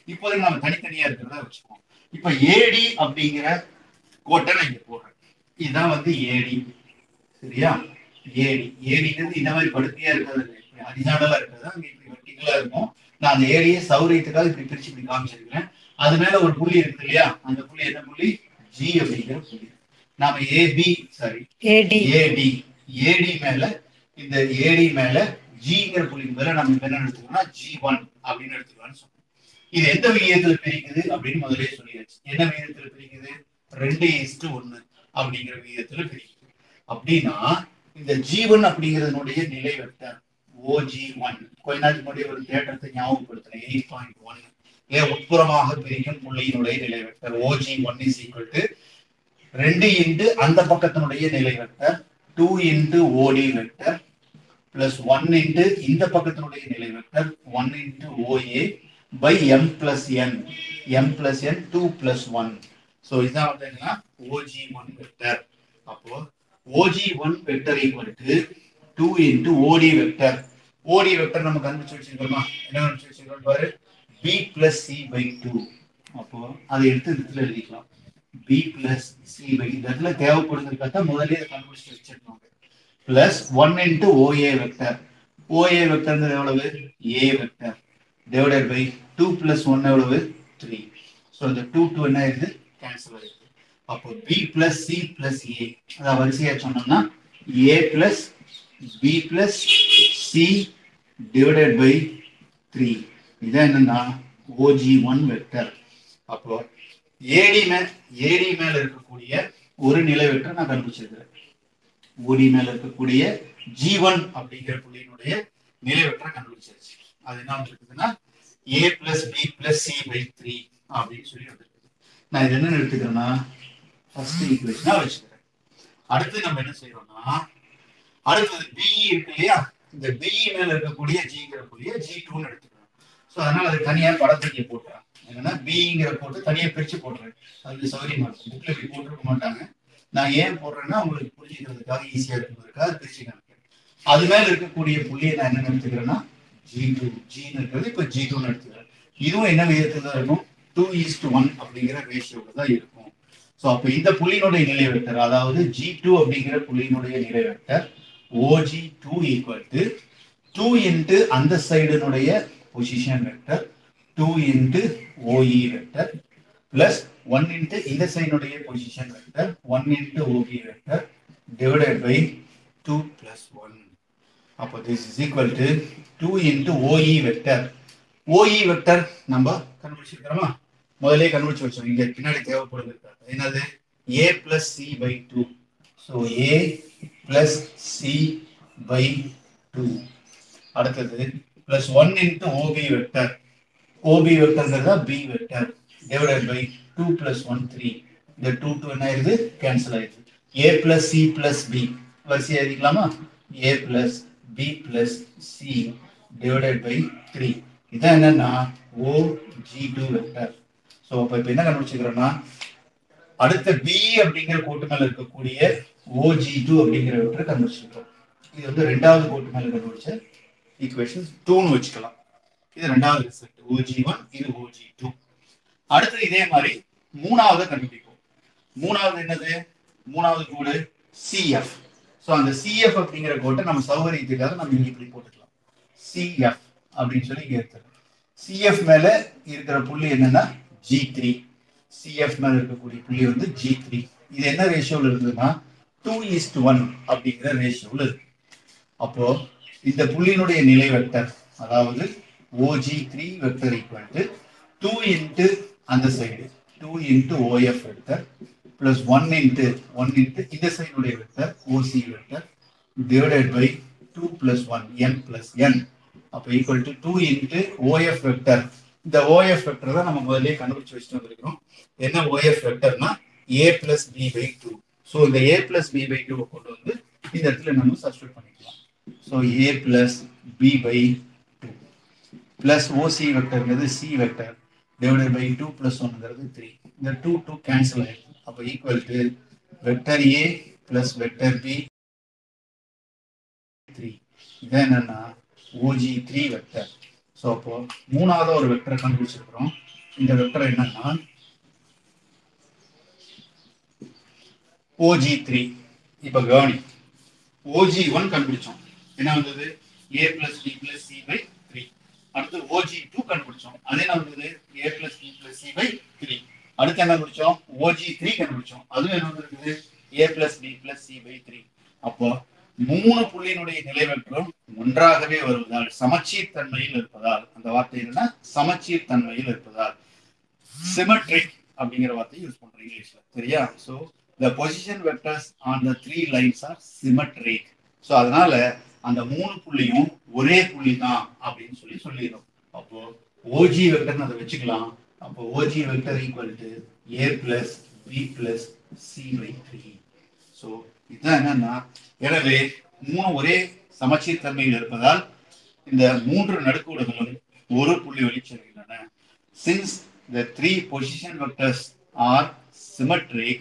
[SPEAKER 2] இப்போதைக்கு நம்ம தனித்தனியா இருக்கிறதா வச்சுக்குவோம் இப்ப ஏடி அப்படிங்கிற கோட்டை நான் இங்க போடுறேன் இதுதான் வந்து ஏடி சரியா ஏடி ஏடிங்கிறது இந்த மாதிரி படுக்கையா இருக்காது ஹரிசாண்டலா இருக்கிறது அங்க இப்படி வெர்டிகலா இருக்கும் நான் அந்த ஏடியை சௌரியத்துக்காக இப்படி பிரிச்சு இப்படி காமிச்சிருக்கிறேன் அது மேல ஒரு புள்ளி இருக்குது இல்லையா அந்த புள்ளி என்ன புள்ளி ஜி அப்படிங்கிற புள்ளி நாம ஏபி சாரி
[SPEAKER 3] ஏடி
[SPEAKER 2] ஏடி ஏடி மேல இந்த ஏடி மேல ஜிங்கிற புள்ளிக்கு மேல நம்ம இப்ப என்ன எடுத்துக்கோம்னா ஜி ஒன் அப்படின்னு எடுத்துக்கலாம்னு சொன்னோம் இது எந்த விகிதத்துல பிரிக்குது அப்படின்னு முதலே சொல்லியாச்சு என்ன விகிதத்துல பிரிக்குது ரெண்டு இஸ்டு ஒண்ணு அப்படிங்கிற விகிதத்துல பிரிக்குது அப்படின்னா இந்த ஜீவன் அப்படிங்கிறதுனுடைய நிலை வெக்டர் ஓஜி ஒன் கொஞ்ச நாளைக்கு முன்னாடி ஒரு தேட்டத்தை ஞாபகப்படுத்துறேன் எயிட் பாயிண்ட் ஒன் ஏன் உட்புறமாக பிரிக்கும் புள்ளியினுடைய நிலை vector OG one is equal to ரெண்டு இன்ட்டு அந்த பக்கத்தினுடைய நிலை vector two into OD vector plus one into இந்த பக்கத்தினுடைய நிலை vector one into OA by M plus N M plus N two plus one so இதான் வந்து என்னன்னா ஓஜி ஒன் வெக்டர் அப்போ OG one vector equal to two into OD vector OD vector நம்ம கண்டுபிடிச்சு வச்சிருக்கோமா என்ன கண்டுபிடிச்சு வச்சிருக்கோம் பாரு B plus C by two அப்போ அதை எடுத்து இந்த இடத்துல எழுதிக்கலாம் பி பிளஸ் சி பை இந்த இடத்துல தேவைப்படுறதுக்காக முதல்ல இதை கண்டுபிடிச்சு வச்சிருக்கோம் plus one into OA vector OA வெக்டர்ங்கிறது எவ்வளவு A vector divided by two plus one எவ்வளவு த்ரீ ஸோ இந்த டூ டூ என்ன ஆயிருது கேன்சல் ஆயிருது அப்போ B plus C plus A அதான் வரிசையா சொன்னோம்னா A plus B plus C divided by three இதான் என்னன்னா ஓஜி ஒன் வெக்டர் அப்போ ஏடி மேல ஏடி மேல இருக்கக்கூடிய ஒரு நிலை வெக்டர் நான் கண்டுபிடிச்சிருக்கிறேன் ஓடி மேல இருக்கக்கூடிய ஜீவன் அப்படிங்கிற புள்ளியினுடைய நிலை வெக்டரை கண்டுபிடிச்சாச்சு அது என்ன வந்திருக்குதுன்னா A plus B plus C by three அப்படின்னு சொல்லி வந்திருக்குது நான் இது என்ன எடுத்துக்கிறேன்னா ஃபர்ஸ்ட் ஈக்குவேஷனா வச்சுக்கிறேன் அடுத்து நம்ம என்ன செய்யறோம்னா அடுத்தது பி இருக்கு இல்லையா இந்த பி மேல இருக்கக்கூடிய ஜிங்கிற புள்ளிய ஜி டூன்னு எடுத்துக்கிறோம் ஸோ அதனால அது தனியா படத்துக்கு போட்டுறேன் என்னன்னா பிங்கிற போட்டு தனியா பிரிச்சு போடுறேன் அது சௌகரியமா இருக்கும் புக்ல இப்படி போட்டிருக்க மாட்டாங்க நான் ஏன் போடுறேன்னா உங்களுக்கு புரிஞ்சுக்கிறதுக்காக ஈஸியா இருக்கிறதுக்காக பிரிச்சு காமிக்கிறேன் அது மேல இருக்கக்கூடிய புள்ளியை நான் என்ன எடுத்துக்கிறேன்னா ஜி டூ ஜின்னு இருக்கிறது இப்போ ஜி டூன்னு எடுத்துக்கிறேன் இதுவும் என்ன விதத்துல தான் இருக்கும் டூ ஈஸ்ட் ஒன் அப்படிங்கிற ரேஷியோல தான் இருக்கும் ஸோ அப்போ இந்த புள்ளியினுடைய நிலை வெக்டர் அதாவது ஜி டூ அப்படிங்கிற புள்ளியினுடைய நிலை vector OG two equal to two into அந்த சைடினுடைய position vector two into OE vector plus one into இந்த சைடினுடைய position vector one into OB vector divided by two plus one அப்போ this is equal to two into OE vector OE vector நம்ம கண்டுபிடிச்சிருக்கிறோமா முதலே கண்டுபிடிச்சு வச்சோம் இங்க பின்னாடி தேவைப்படுது என்னது A plus C by two so A plus C by two அடுத்தது plus one into OB vector OB வெக்டர்ங்கிறதா B vector divided by two plus one three இந்த டூ டூ என்ன ஆயிருது கேன்சல் ஆயிருது A plus C plus B வரிசையா எழுதிக்கலாமா A plus B plus C divided by three இதான் என்னன்னா O G two vector so அப்போ இப்போ என்ன கண்டுபிடிச்சிக்கிறோம்னா அடுத்த பி அப்படிங்கிற கோட்டு மேல இருக்கக்கூடிய ஓஜி டூ அப்படிங்கிற வெக்டரை கண்டுபிடிச்சிருக்கோம் இது வந்து ரெண்டாவது கோட்டு மேல கண்டுபிடிச்ச ஈக்குவேஷன் டூன்னு வச்சுக்கலாம் இது ரெண்டாவது ரிசல்ட் ஓஜி ஒன் இது ஓஜி டூ அடுத்து இதே மாதிரி மூணாவது கண்டுபிடிப்போம் மூணாவது என்னது மூணாவது கோடு சிஎஃப் ஸோ அந்த சிஎஃப் அப்படிங்கிற கோட்டை நம்ம சௌகரியத்துக்காக நம்ம இங்க இப்படி போட்டுக்கலாம் சிஎஃப் அப்படின்னு சொல்லி இங்க எடுத்துக்கலாம் சிஎஃப் மேல இருக்கிற புள்ளி என்னன்னா ஜி த்ரீ சிஎஃப் மேல இருக்கக்கூடிய புள்ளி வந்து ஜி த்ரீ இது என்ன ரேஷியோல இருக்குதுன்னா டூ இஸ்ட் ஒன் அப்படிங்கிற ரேஷியோல இருக்கு அப்போ இந்த புள்ளியினுடைய நிலை வெக்டர் அதாவது OG three vector equal to two into அந்த side two into OF vector plus one into one into இந்த சைடுடைய vector OC vector divided by two plus one N plus N அப்போ equal to two into OF vector இந்த OF vector தான் நம்ம முதல்லயே கண்டுபிடிச்சு வச்சுட்டு வந்திருக்கிறோம் என்ன ஓஎஃப் வெக்டர்னா A plus B by two so இந்த A plus B by two கொண்டு வந்து இந்த இடத்துல நம்ம சப்ஸ்டியூட் பண்ணிக்கலாம் so A plus B by two plus OC வெக்டர்ங்கிறது C vector divided by two plus ஒன்னுங்கிறது த்ரீ இந்த டூ டூ கேன்சல் ஆயிடுது அப்போ equal to vector A plus vector B three இதான் என்னன்னா ஓஜி த்ரீ வெக்டர் ஸோ அப்போ மூணாவது ஒரு வெக்டரை கண்டுபிடிச்சிருக்கிறோம் இந்த வெக்டர் என்னன்னா ஓஜி த்ரீ இப்ப கவனி ஓஜி ஒன் கண்டுபிடிச்சோம் என்ன வந்தது A plus D plus C by three அடுத்து ஓஜி டூ கண்டுபிடிச்சோம் அது என்ன வந்தது A plus D plus C by three அடுத்து என்ன கண்டுபிடிச்சோம் ஓஜி த்ரீ கண்டுபிடிச்சோம் அதுவும் என்ன வந்திருக்குது A plus D plus C by three அப்போ மூணு புள்ளியினுடைய நிலைவெற்றும் ஒன்றாகவே வருவதால் சமச்சீர் தன்மையில் இருப்பதால் அந்த வார்த்தை என்னன்னா சமச்சீர் தன்மையில் இருப்பதால் சிமெட்ரிக் அப்படிங்கிற வார்த்தையை யூஸ் பண்றோம் இங்கிலீஷ்ல சரியா so the position vectors on the three lines are symmetric so அதனால அந்த மூணு புள்ளியும் ஒரே புள்ளி தான் அப்படின்னு சொல்லி சொல்லிடும் அப்போ ஓஜி வெக்டர்னு அதை வச்சுக்கலாம் அப்போ OG vector equal to A plus B plus C by three so இதுதான் என்னன்னா எனவே மூணு ஒரே சமச்சீர் தன்மையில் இருப்பதால் இந்த மூன்று நடுக்கோடுகளும் ஒரு புள்ளி வெளிச்செல்கின்றன since the three position vectors are symmetric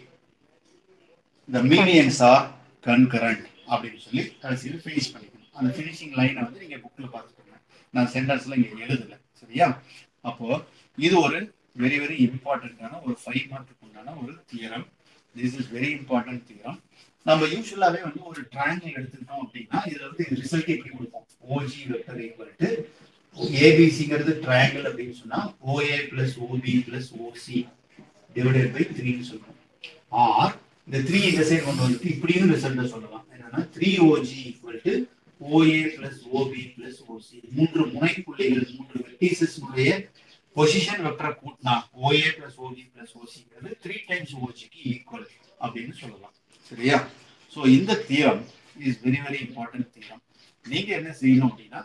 [SPEAKER 2] the medians are concurrent அப்படின்னு சொல்லி கடைசியில் ஃபினிஷ் பண்ணிக்கணும் அந்த ஃபினிஷிங் லைனை வந்து நீங்க புக்ல பார்த்துக்கோங்க நான் சென்டென்ஸ்ல இங்க எழுதல சரியா அப்போ இது ஒரு வெரி வெரி இம்பார்ட்டன்டான ஒரு ஃபைவ் மார்க்கு உண்டான ஒரு theorem this is very important theorem நம்ம யூஸ்வலாவே வந்து ஒரு ட்ரையாங்கிள் எடுத்துக்கிட்டோம் அப்படின்னா இதுல வந்து ரிசல்ட் எப்படி கொடுப்போம் ஓஜி வெக்டர் ஈக்குவல் டு ஏபிசிங்கிறது ட்ரையாங்கிள் அப்படின்னு சொன்னா OA plus OB plus OC divided by த்ரீன்னு சொல்லுவோம் ஆர் இந்த த்ரீ இந்த சைடு கொண்டு வந்துட்டு இப்படியும் ரிசல்ட் சொல்லலாம் என்னன்னா three OG equal to OA plus OB plus OC மூன்று முனைப்புள்ளிகள் மூன்று வெர்டிசஸ் உடைய பொசிஷன் வெக்டரை கூட்டினா ஓஏ பிளஸ் ஓபி பிளஸ் ஓசிங்கிறது த்ரீ டைம்ஸ் ஓஜிக்கு ஈக்குவல் அப்படின்னு சொல்லலாம் சரியா ஸோ இந்த தீரம் இஸ் வெரி வெரி இம்பார்ட்டன்ட் தீரம் நீங்க என்ன செய்யணும் அப்படின்னா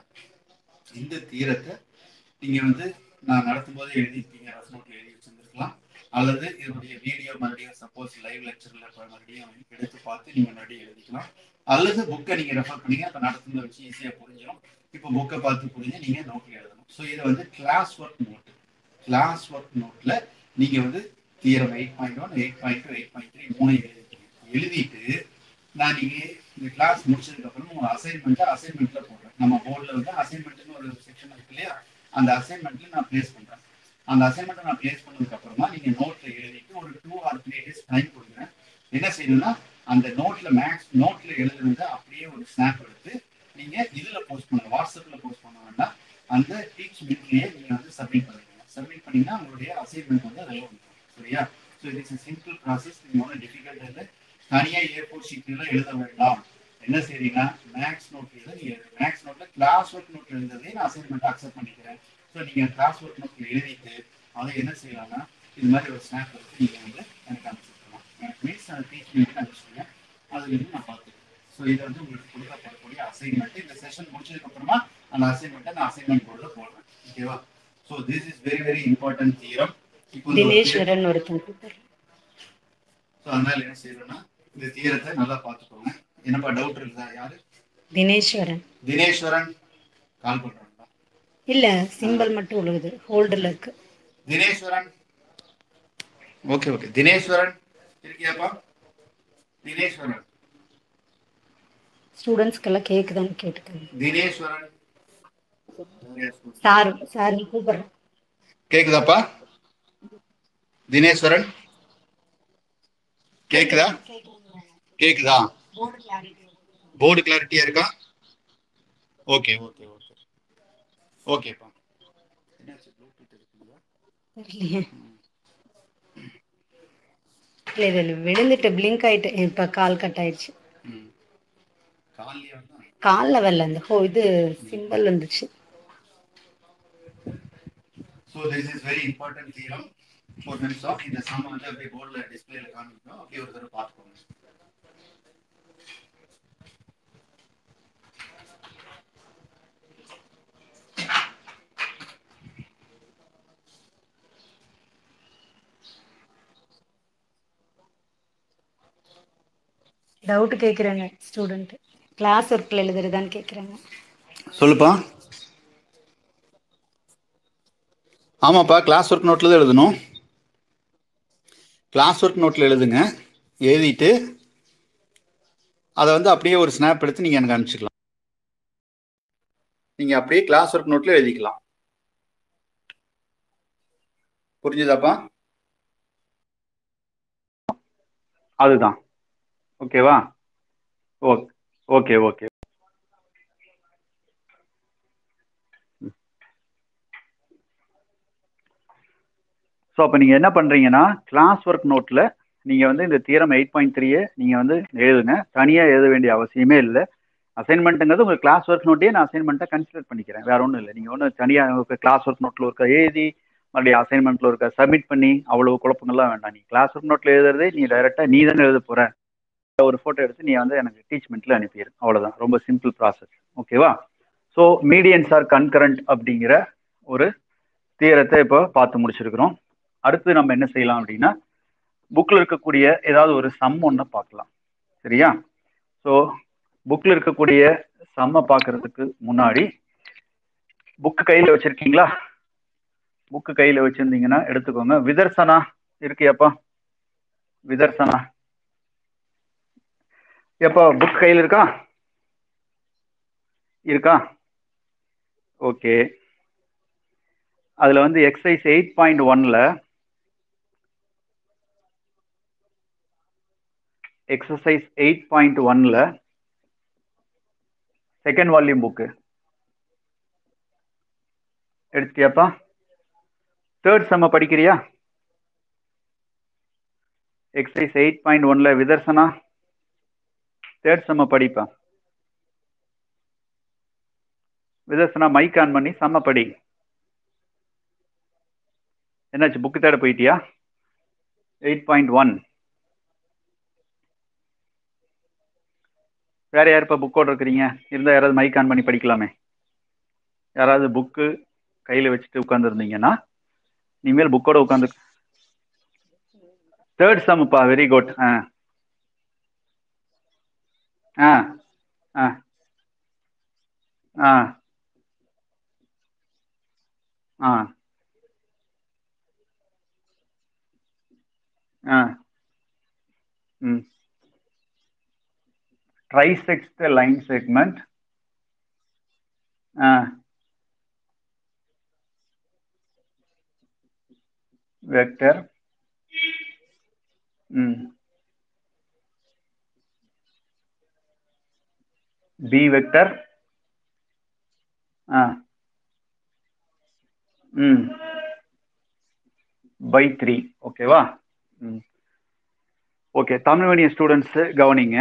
[SPEAKER 2] இந்த தீரத்தை நீங்க வந்து நான் நடத்தும் போது எழுதிருப்பீங்க ரஃப் நோட்ல எழுதி வச்சிருந்திருக்கலாம் அல்லது இதனுடைய வீடியோ மறுபடியும் சப்போஸ் லைவ் லெக்சர்ல மறுபடியும் எடுத்து பார்த்து நீங்க மறுபடியும் எழுதிக்கலாம் அல்லது புக்கை நீங்க ரெஃபர் பண்ணீங்க அப்ப நடத்துனதை வச்சு ஈஸியா புரிஞ்சிடும் இப்போ புக்கை பார்த்து புரிஞ்சு நீங்க நோட்ல எழுதணும் ஸோ இது வந்து class work note class work நோட்ல நீங்க வந்து theorem eight point one eight point two eight point three மூணு எழுதிருக்கீங்க எழுதிட்டு நான் நீங்க இந்த கிளாஸ் முடிச்சதுக்கு அப்புறம் உங்க அசைன்மெண்ட்டை அசைன்மெண்ட்ல போடுறேன் நம்ம போர்டில் வந்து அசைன்மெண்ட்னு ஒரு செக்ஷன் இருக்கு இல்லையா அந்த அசைன்மெண்ட்ல நான் பிளேஸ் பண்றேன் அந்த அசைன்மெண்ட்டை நான் பிளேஸ் பண்ணதுக்கு அப்புறமா நீங்க நோட்ல எழுதிட்டு ஒரு two or three days time கொடுங்க என்ன செய்யணும்னா அந்த நோட்ல மேக்ஸ் நோட்ல எழுதுனதை அப்படியே ஒரு ஸ்னாப் எடுத்து நீங்க இதுல போஸ்ட் பண்ணுங்க வாட்ஸ்அப்ல போஸ்ட் பண்ண வேண்டாம் அந்த டீச் மினிட்லயே நீங்க வந்து சப்மிட் பண்ணுவீங்க சப்மிட் பண்ணீங்கன்னா உங்களுடைய அசைன்மெண்ட் வந்து அதில் வந்துடும் சரியா so it is simple process நீங்க ஒன்றும் டிஃபிகல்ட் இல்லை தனியா ஏ ஃபோர் ஷீட்ல எழுத வேண்டாம் என்ன செய்றீங்கன்னா மேக்ஸ் நோட் எழுத நீங்க மேக்ஸ் நோட்ல கிளாஸ் ஒர்க் நோட் எழுதுறதே நான் அசைன்மெண்ட் அக்செப்ட் பண்ணிக்கிறேன் ஸோ நீங்க கிளாஸ் ஒர்க் நோட்ல எழுதிட்டு அதை என்ன செய்யலாம்னா இது மாதிரி ஒரு ஸ்னாப் எடுத்து நீங்க வந்து எனக்கு அனுப்பிச்சுக்கலாம் எனக்கு மீன்ஸ் அந்த டீச் பண்ணி அனுப்பிச்சுங்க அதுல இருந்து நான் பார்த்துக்கிறேன் ஸோ இது வந்து உங்களுக்கு கொடுக்கப்படக்கூடிய அசைன்மெண்ட் இந்த செஷன் முடிச்சதுக்கு அப்புறமா அந்த அசைன்மெண்ட்டை நான் அசைன்மெண்ட் போர்டில் போடுறேன் ஓகேவா so this is very very important theorem இப்போ இந்த ஒரு
[SPEAKER 3] தினேஸ்வரன் ஒருத்தன் கூப்பிடுறேன்
[SPEAKER 2] ஸோ அதனால என்ன செய்யணும்னா இந்த தீரத்தை நல்லா பார்த்துக்கோங்க என்னப்பா டவுட் இருக்குதா யாரு
[SPEAKER 3] தினேஸ்வரன்
[SPEAKER 2] தினேஸ்வரன் கால் பண்றாங்களா
[SPEAKER 3] இல்ல சிம்பிள் மட்டும் உழுகுது ஹோல்டர்ல இருக்கு
[SPEAKER 2] தினேஸ்வரன் ஓகே ஓகே தினேஸ்வரன் இருக்கியாப்பா தினேஸ்வரன்
[SPEAKER 3] ஸ்டூடெண்ட்ஸ்க்கெல்லாம் கேக்குதான்னு கேட்டுக்கோங்க
[SPEAKER 2] தினேஸ்வரன்
[SPEAKER 3] சார் சார் கூப்பிடுறேன்
[SPEAKER 2] கேக்குதாப்பா தினேஸ்வரன் கேக்குதா கேக்குதா போர்டு கிளாரிட்டியா இருக்கா ஓகே ஓகே ஓகே ஓகேப்பா என்னாச்சு ப்ளூடூத் இருக்குங்களா
[SPEAKER 3] தெரியலையே இல்ல இது இல்ல, விழுந்துட்டு பிளிங்க் ஆயிட்டு இப்ப கால் கட் ஆயிடுச்சு
[SPEAKER 2] ம் காலையில வந்து
[SPEAKER 3] கால்ல வரல அந்த ஹோ இது சிம்பிள் வந்துச்சு
[SPEAKER 2] so this is very important theorem ஒரு நிமிஷம் இந்த சம் வந்து அப்படியே போர்டில் டிஸ்பிளேல காமிக்கணும் அப்படியே ஒரு தடவை பார்த்துக்கோங்க
[SPEAKER 3] டவுட் கேக்குறாங்க ஸ்டூடெண்ட் கிளாஸ் ஒர்க்ல எழுதுறதான்னு கேக்குறாங்க
[SPEAKER 2] சொல்லுப்பா ஆமாப்பா கிளாஸ் ஒர்க் நோட்டில் தான் எழுதணும் கிளாஸ் ஒர்க் நோட்டில் எழுதுங்க எழுதிட்டு அதை வந்து அப்படியே ஒரு ஸ்னாப் எடுத்து நீங்கள் எனக்கு அனுப்பிச்சிக்கலாம் நீங்கள் அப்படியே கிளாஸ் ஒர்க் நோட்டில் எழுதிக்கலாம் புரிஞ்சுதாப்பா
[SPEAKER 1] அதுதான் ஓகேவா ஓகே ஓகே ஓகே ஸோ அப்போ நீங்கள் என்ன பண்ணுறீங்கன்னா கிளாஸ் ஒர்க் நோட்டில் நீங்கள் வந்து இந்த தியரம் எயிட் பாயிண்ட் த்ரீயை நீங்கள் வந்து எழுதுங்க தனியாக எழுத வேண்டிய அவசியமே இல்லை அசைன்மெண்ட்டுங்கிறது உங்கள் கிளாஸ் ஒர்க் நோட்டையே நான் அசைன்மெண்ட்டாக கன்சிடர் பண்ணிக்கிறேன் வேற ஒன்றும் இல்லை நீங்கள் ஒன்றும் தனியாக கிளாஸ் ஒர்க் நோட்டில் இருக்க எழுதி மறுபடியும் அசைன்மெண்ட்டில் இருக்க சப்மிட் பண்ணி அவ்வளோ குழப்பங்கள்லாம் வேண்டாம் நீ கிளாஸ் ஒர்க் நோட்டில் எழுதுறதே நீ டைரெக்டாக நீ தானே எழுத போகிற ஒரு ஃபோட்டோ எடுத்து நீ வந்து எனக்கு டீச்மெண்ட்டில் அனுப்பிடு அவ்வளோதான் ரொம்ப சிம்பிள் ப்ராசஸ் ஓகேவா ஸோ மீடியன்ஸ் ஆர் கன்கரண்ட் அப்படிங்கிற ஒரு தீரத்தை இப்போ பார்த்து முடிச்சிருக்கிறோம் அடுத்து நம்ம என்ன செய்யலாம் அப்படின்னா புக்கில் இருக்கக்கூடிய ஏதாவது ஒரு சம் ஒன்று பார்க்கலாம் சரியா ஸோ புக்கில் இருக்கக்கூடிய சம்மை பார்க்கறதுக்கு முன்னாடி புக்கு கையில் வச்சுருக்கீங்களா புக்கு கையில் வச்சுருந்தீங்கன்னா எடுத்துக்கோங்க விதர்சனா இருக்கியாப்பா விதர்சனா எப்போ புக் கையில் இருக்கா இருக்கா ஓகே அதில் வந்து எக்ஸசைஸ் எயிட் பாயிண்ட் ஒனில் எக்ஸசைஸ் எயிட் பாயிண்ட் ஒனில் செகண்ட் வால்யூம் புக்கு எடுத்துட்டியாப்பா தேர்ட் செம்ம படிக்கிறியா எக்ஸசைஸ் எயிட் பாயிண்ட் ஒன்ல விதர்சனா தேர்ட் செம்ம படிப்பா விதர்சனா மைக் ஆன் பண்ணி செம்ம படி என்னாச்சு புக்கு தேட போயிட்டியா எயிட் பாயிண்ட் ஒன் வேற யார் இப்போ புக்கோட இருக்கிறீங்க இருந்தால் யாராவது மைக் ஆன் பண்ணி படிக்கலாமே யாராவது புக்கு கையில் வச்சுட்டு உட்காந்துருந்தீங்கன்னா இனிமேல் புக்கோட உட்காந்து தேர்ட் சம்ப்பா வெரி குட் ஆ ஆ ஆ ஆ ஆ ஆ ம் trisect the line segment uh, vector mm, b vector uh, mm, by 3 ஓகேவா ம் ஓகே தமிழ் மீடியம் ஸ்டூடெண்ட்ஸு கவனிங்க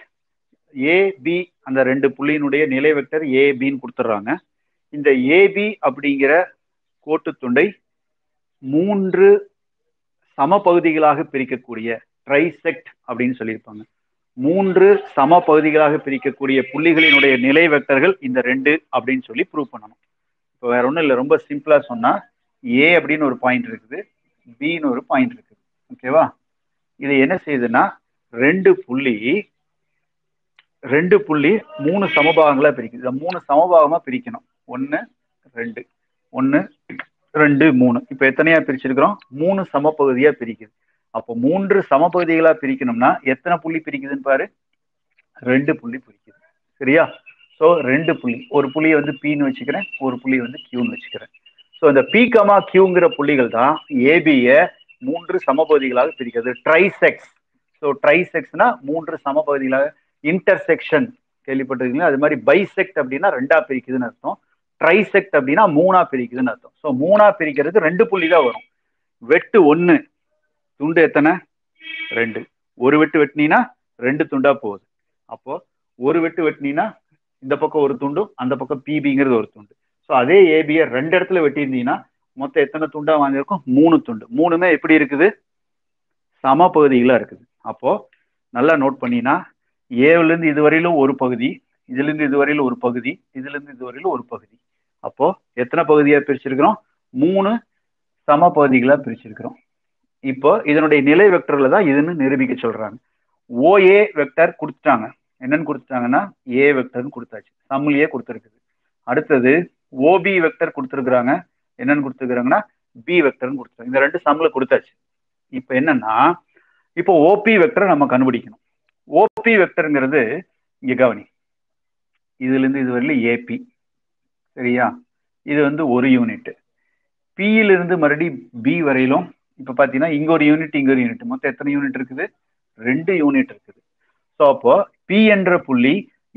[SPEAKER 1] ஏபி அந்த ரெண்டு புள்ளியினுடைய நிலை வெக்டர் ஏபின்னு கொடுத்துட்றாங்க இந்த ஏபி அப்படிங்கிற கோட்டுத்துண்டை மூன்று சமபகுதிகளாக பிரிக்கக்கூடிய ட்ரைசெக்ட் அப்படின்னு சொல்லியிருப்பாங்க மூன்று சம பகுதிகளாக பிரிக்கக்கூடிய புள்ளிகளினுடைய நிலை வெக்டர்கள் இந்த ரெண்டு அப்படின்னு சொல்லி ப்ரூவ் பண்ணணும் இப்போ வேற ஒன்றும் இல்லை ரொம்ப சிம்பிளாக சொன்னால் ஏ அப்படின்னு ஒரு பாயிண்ட் இருக்குது பின்னு ஒரு பாயிண்ட் இருக்குது ஓகேவா இது என்ன செய்யுதுன்னா ரெண்டு புள்ளி ரெண்டு புள்ளி மூணு சமபாகங்களா பிரிக்குது இதை மூணு சமபாகமா பிரிக்கணும் ஒன்று ரெண்டு ஒன்று ரெண்டு மூணு இப்போ எத்தனையா பிரிச்சிருக்கிறோம் மூணு சமப்பகுதியா பிரிக்குது அப்போ மூன்று சமப்பகுதிகளா பிரிக்கணும்னா எத்தனை புள்ளி பிரிக்குதுன்னு பாரு ரெண்டு புள்ளி பிரிக்குது சரியா ஸோ ரெண்டு புள்ளி ஒரு புள்ளியை வந்து பின்னு வச்சுக்கிறேன் ஒரு புள்ளி வந்து கியூன்னு வச்சுக்கிறேன் ஸோ இந்த பி கமா கியூங்கிற புள்ளிகள் தான் ஏபிய மூன்று சமபகுதிகளாக பிரிக்கிறது ட்ரைசெக்ஸ் ஸோ ட்ரைசெக்ஸ்னா மூன்று சமபகுதிகளாக இன்டர்செக்ஷன் கேள்விப்பட்டிருக்கீங்களா அது மாதிரி பைசெக்ட் அப்படின்னா ரெண்டா பிரிக்குதுன்னு அர்த்தம் ட்ரைசெக்ட் அப்படின்னா மூணா பிரிக்குதுன்னு அர்த்தம் ஸோ மூணா பிரிக்கிறதுக்கு ரெண்டு புள்ளி தான் வரும் வெட்டு ஒன்று துண்டு எத்தனை ரெண்டு ஒரு வெட்டு வெட்டினீங்கன்னா ரெண்டு துண்டா போகுது அப்போ ஒரு வெட்டு வெட்டினீங்கன்னா இந்த பக்கம் ஒரு துண்டும் அந்த பக்கம் பிபிங்கிறது ஒரு துண்டு ஸோ அதே ஏபியை ரெண்டு இடத்துல வெட்டியிருந்தீங்கன்னா மொத்தம் எத்தனை துண்டா வாங்கியிருக்கும் மூணு துண்டு மூணுமே எப்படி இருக்குது சம பகுதிகளாக இருக்குது அப்போ நல்லா நோட் பண்ணினா ஏவிலேருந்து இதுவரையிலும் ஒரு பகுதி இதுலேருந்து இதுவரையிலும் ஒரு பகுதி இதுலேருந்து இதுவரையிலும் ஒரு பகுதி அப்போ எத்தனை பகுதியாக பிரிச்சிருக்கிறோம் மூணு சம பகுதிகளாக பிரிச்சிருக்கிறோம் இப்போ இதனுடைய நிலை வெக்டர்ல தான் இதுன்னு நிரூபிக்க சொல்றாங்க ஓஏ வெக்டர் கொடுத்துட்டாங்க என்னன்னு கொடுத்துட்டாங்கன்னா ஏ வெக்டர்னு கொடுத்தாச்சு சம்மிலேயே கொடுத்துருக்குது அடுத்தது ஓபி வெக்டர் கொடுத்துருக்குறாங்க என்னன்னு கொடுத்துருக்குறாங்கன்னா பி வெக்டர்னு கொடுத்துருக்காங்க இந்த ரெண்டு சம்மில் கொடுத்தாச்சு இப்போ என்னன்னா இப்போ ஓபி வெக்டரை நம்ம கண்டுபிடிக்கணும் ஓபி வெக்டருங்கிறது இங்க கவனி இதுல இருந்து இது வரையிலும் ஏபி சரியா இது வந்து ஒரு யூனிட் பியில இருந்து மறுபடியும் பி வரையிலும் இப்ப பாத்தீங்கன்னா இங்க ஒரு யூனிட் இங்க ஒரு யூனிட் மொத்தம் எத்தனை யூனிட் இருக்குது ரெண்டு யூனிட் இருக்குது ஸோ அப்போ பி என்ற புள்ளி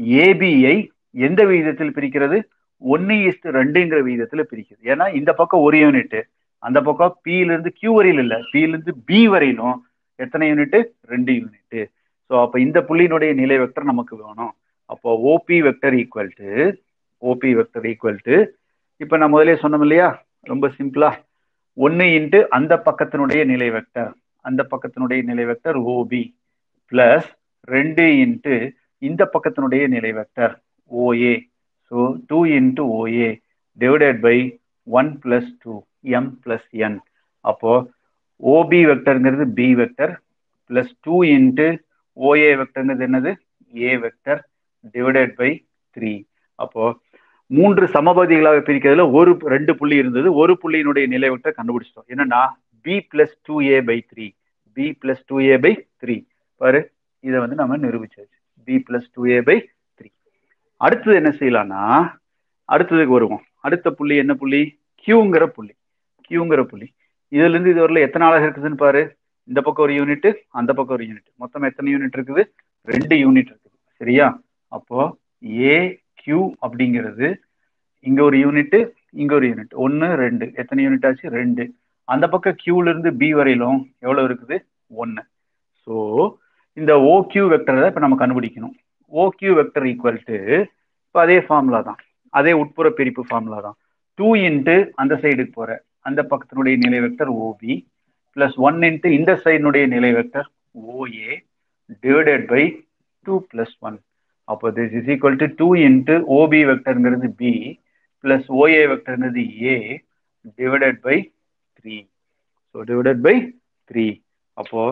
[SPEAKER 1] ஏபிஐ எந்த விகிதத்தில் பிரிக்கிறது ஒன்னு இஸ்டு ரெண்டுங்கிற விகிதத்துல பிரிக்குது ஏன்னா இந்த பக்கம் ஒரு யூனிட் அந்த பக்கம் பியில இருந்து கியூ வரையில் இல்ல பியில இருந்து பி வரையிலும் எத்தனை யூனிட் ரெண்டு யூனிட் ஸோ அப்போ இந்த புள்ளியினுடைய நிலை வெக்டர் நமக்கு வேணும் அப்போ OP vector equal to OP vector equal to இப்போ நான் முதலே சொன்னோம் இல்லையா ரொம்ப சிம்பிளா ஒன்று இன்ட்டு அந்த பக்கத்தினுடைய நிலை வெக்டர் அந்த பக்கத்தினுடைய நிலை வெக்டர் ஓபி பிளஸ் ரெண்டு இன்ட்டு இந்த பக்கத்தினுடைய நிலை vector OA so two into OA divided by one plus two M plus N அப்போ ஓபி வெக்டருங்கிறது B vector plus two into OA வெக்டர்ங்கிறது என்னது A vector divided by three அப்போ மூன்று சமபதிகளாக பிரிக்கிறதுல ஒரு ரெண்டு புள்ளி இருந்தது ஒரு புள்ளியினுடைய நிலை வெக்டர் கண்டுபிடிச்சிட்டோம் என்னன்னா B plus two A by three B plus two A by three பாரு இதை வந்து நம்ம நிரூபிச்சாச்சு B plus two A by three அடுத்தது என்ன செய்யலாம்னா அடுத்ததுக்கு வருவோம் அடுத்த புள்ளி என்ன புள்ளி கியூங்கிற புள்ளி கியூங்கிற புள்ளி இதுல இருந்து இது வரல எத்தனை அழகு இருக்குதுன்னு பாரு இந்த பக்கம் ஒரு யூனிட் அந்த பக்கம் ஒரு யூனிட் மொத்தம் எத்தனை யூனிட் இருக்குது ரெண்டு யூனிட் இருக்குது சரியா அப்போ ஏ கியூ அப்படிங்கிறது இங்க ஒரு யூனிட் இங்க ஒரு யூனிட் ஒன்னு ரெண்டு எத்தனை யூனிட் ஆச்சு ரெண்டு அந்த பக்கம் கியூல இருந்து பி வரையிலும் எவ்வளவு இருக்குது ஒன்னு ஸோ இந்த ஓ கியூ வெக்டர் தான் இப்போ நம்ம கண்டுபிடிக்கணும் O Q vector equal to இப்போ அதே ஃபார்முலா தான் அதே உட்புற பிரிப்பு ஃபார்முலா தான் டூ இன்ட்டு அந்த சைடுக்கு போற அந்த பக்கத்தினுடைய நிலை vector OB plus one into இந்த சைடினுடைய நிலை vector OA divided by two plus one அப்போ this is equal to two into OB வெக்டருங்கிறது பி பிளஸ் ஓஏ வெக்டருங்கிறது A divided by three so divided by three அப்போ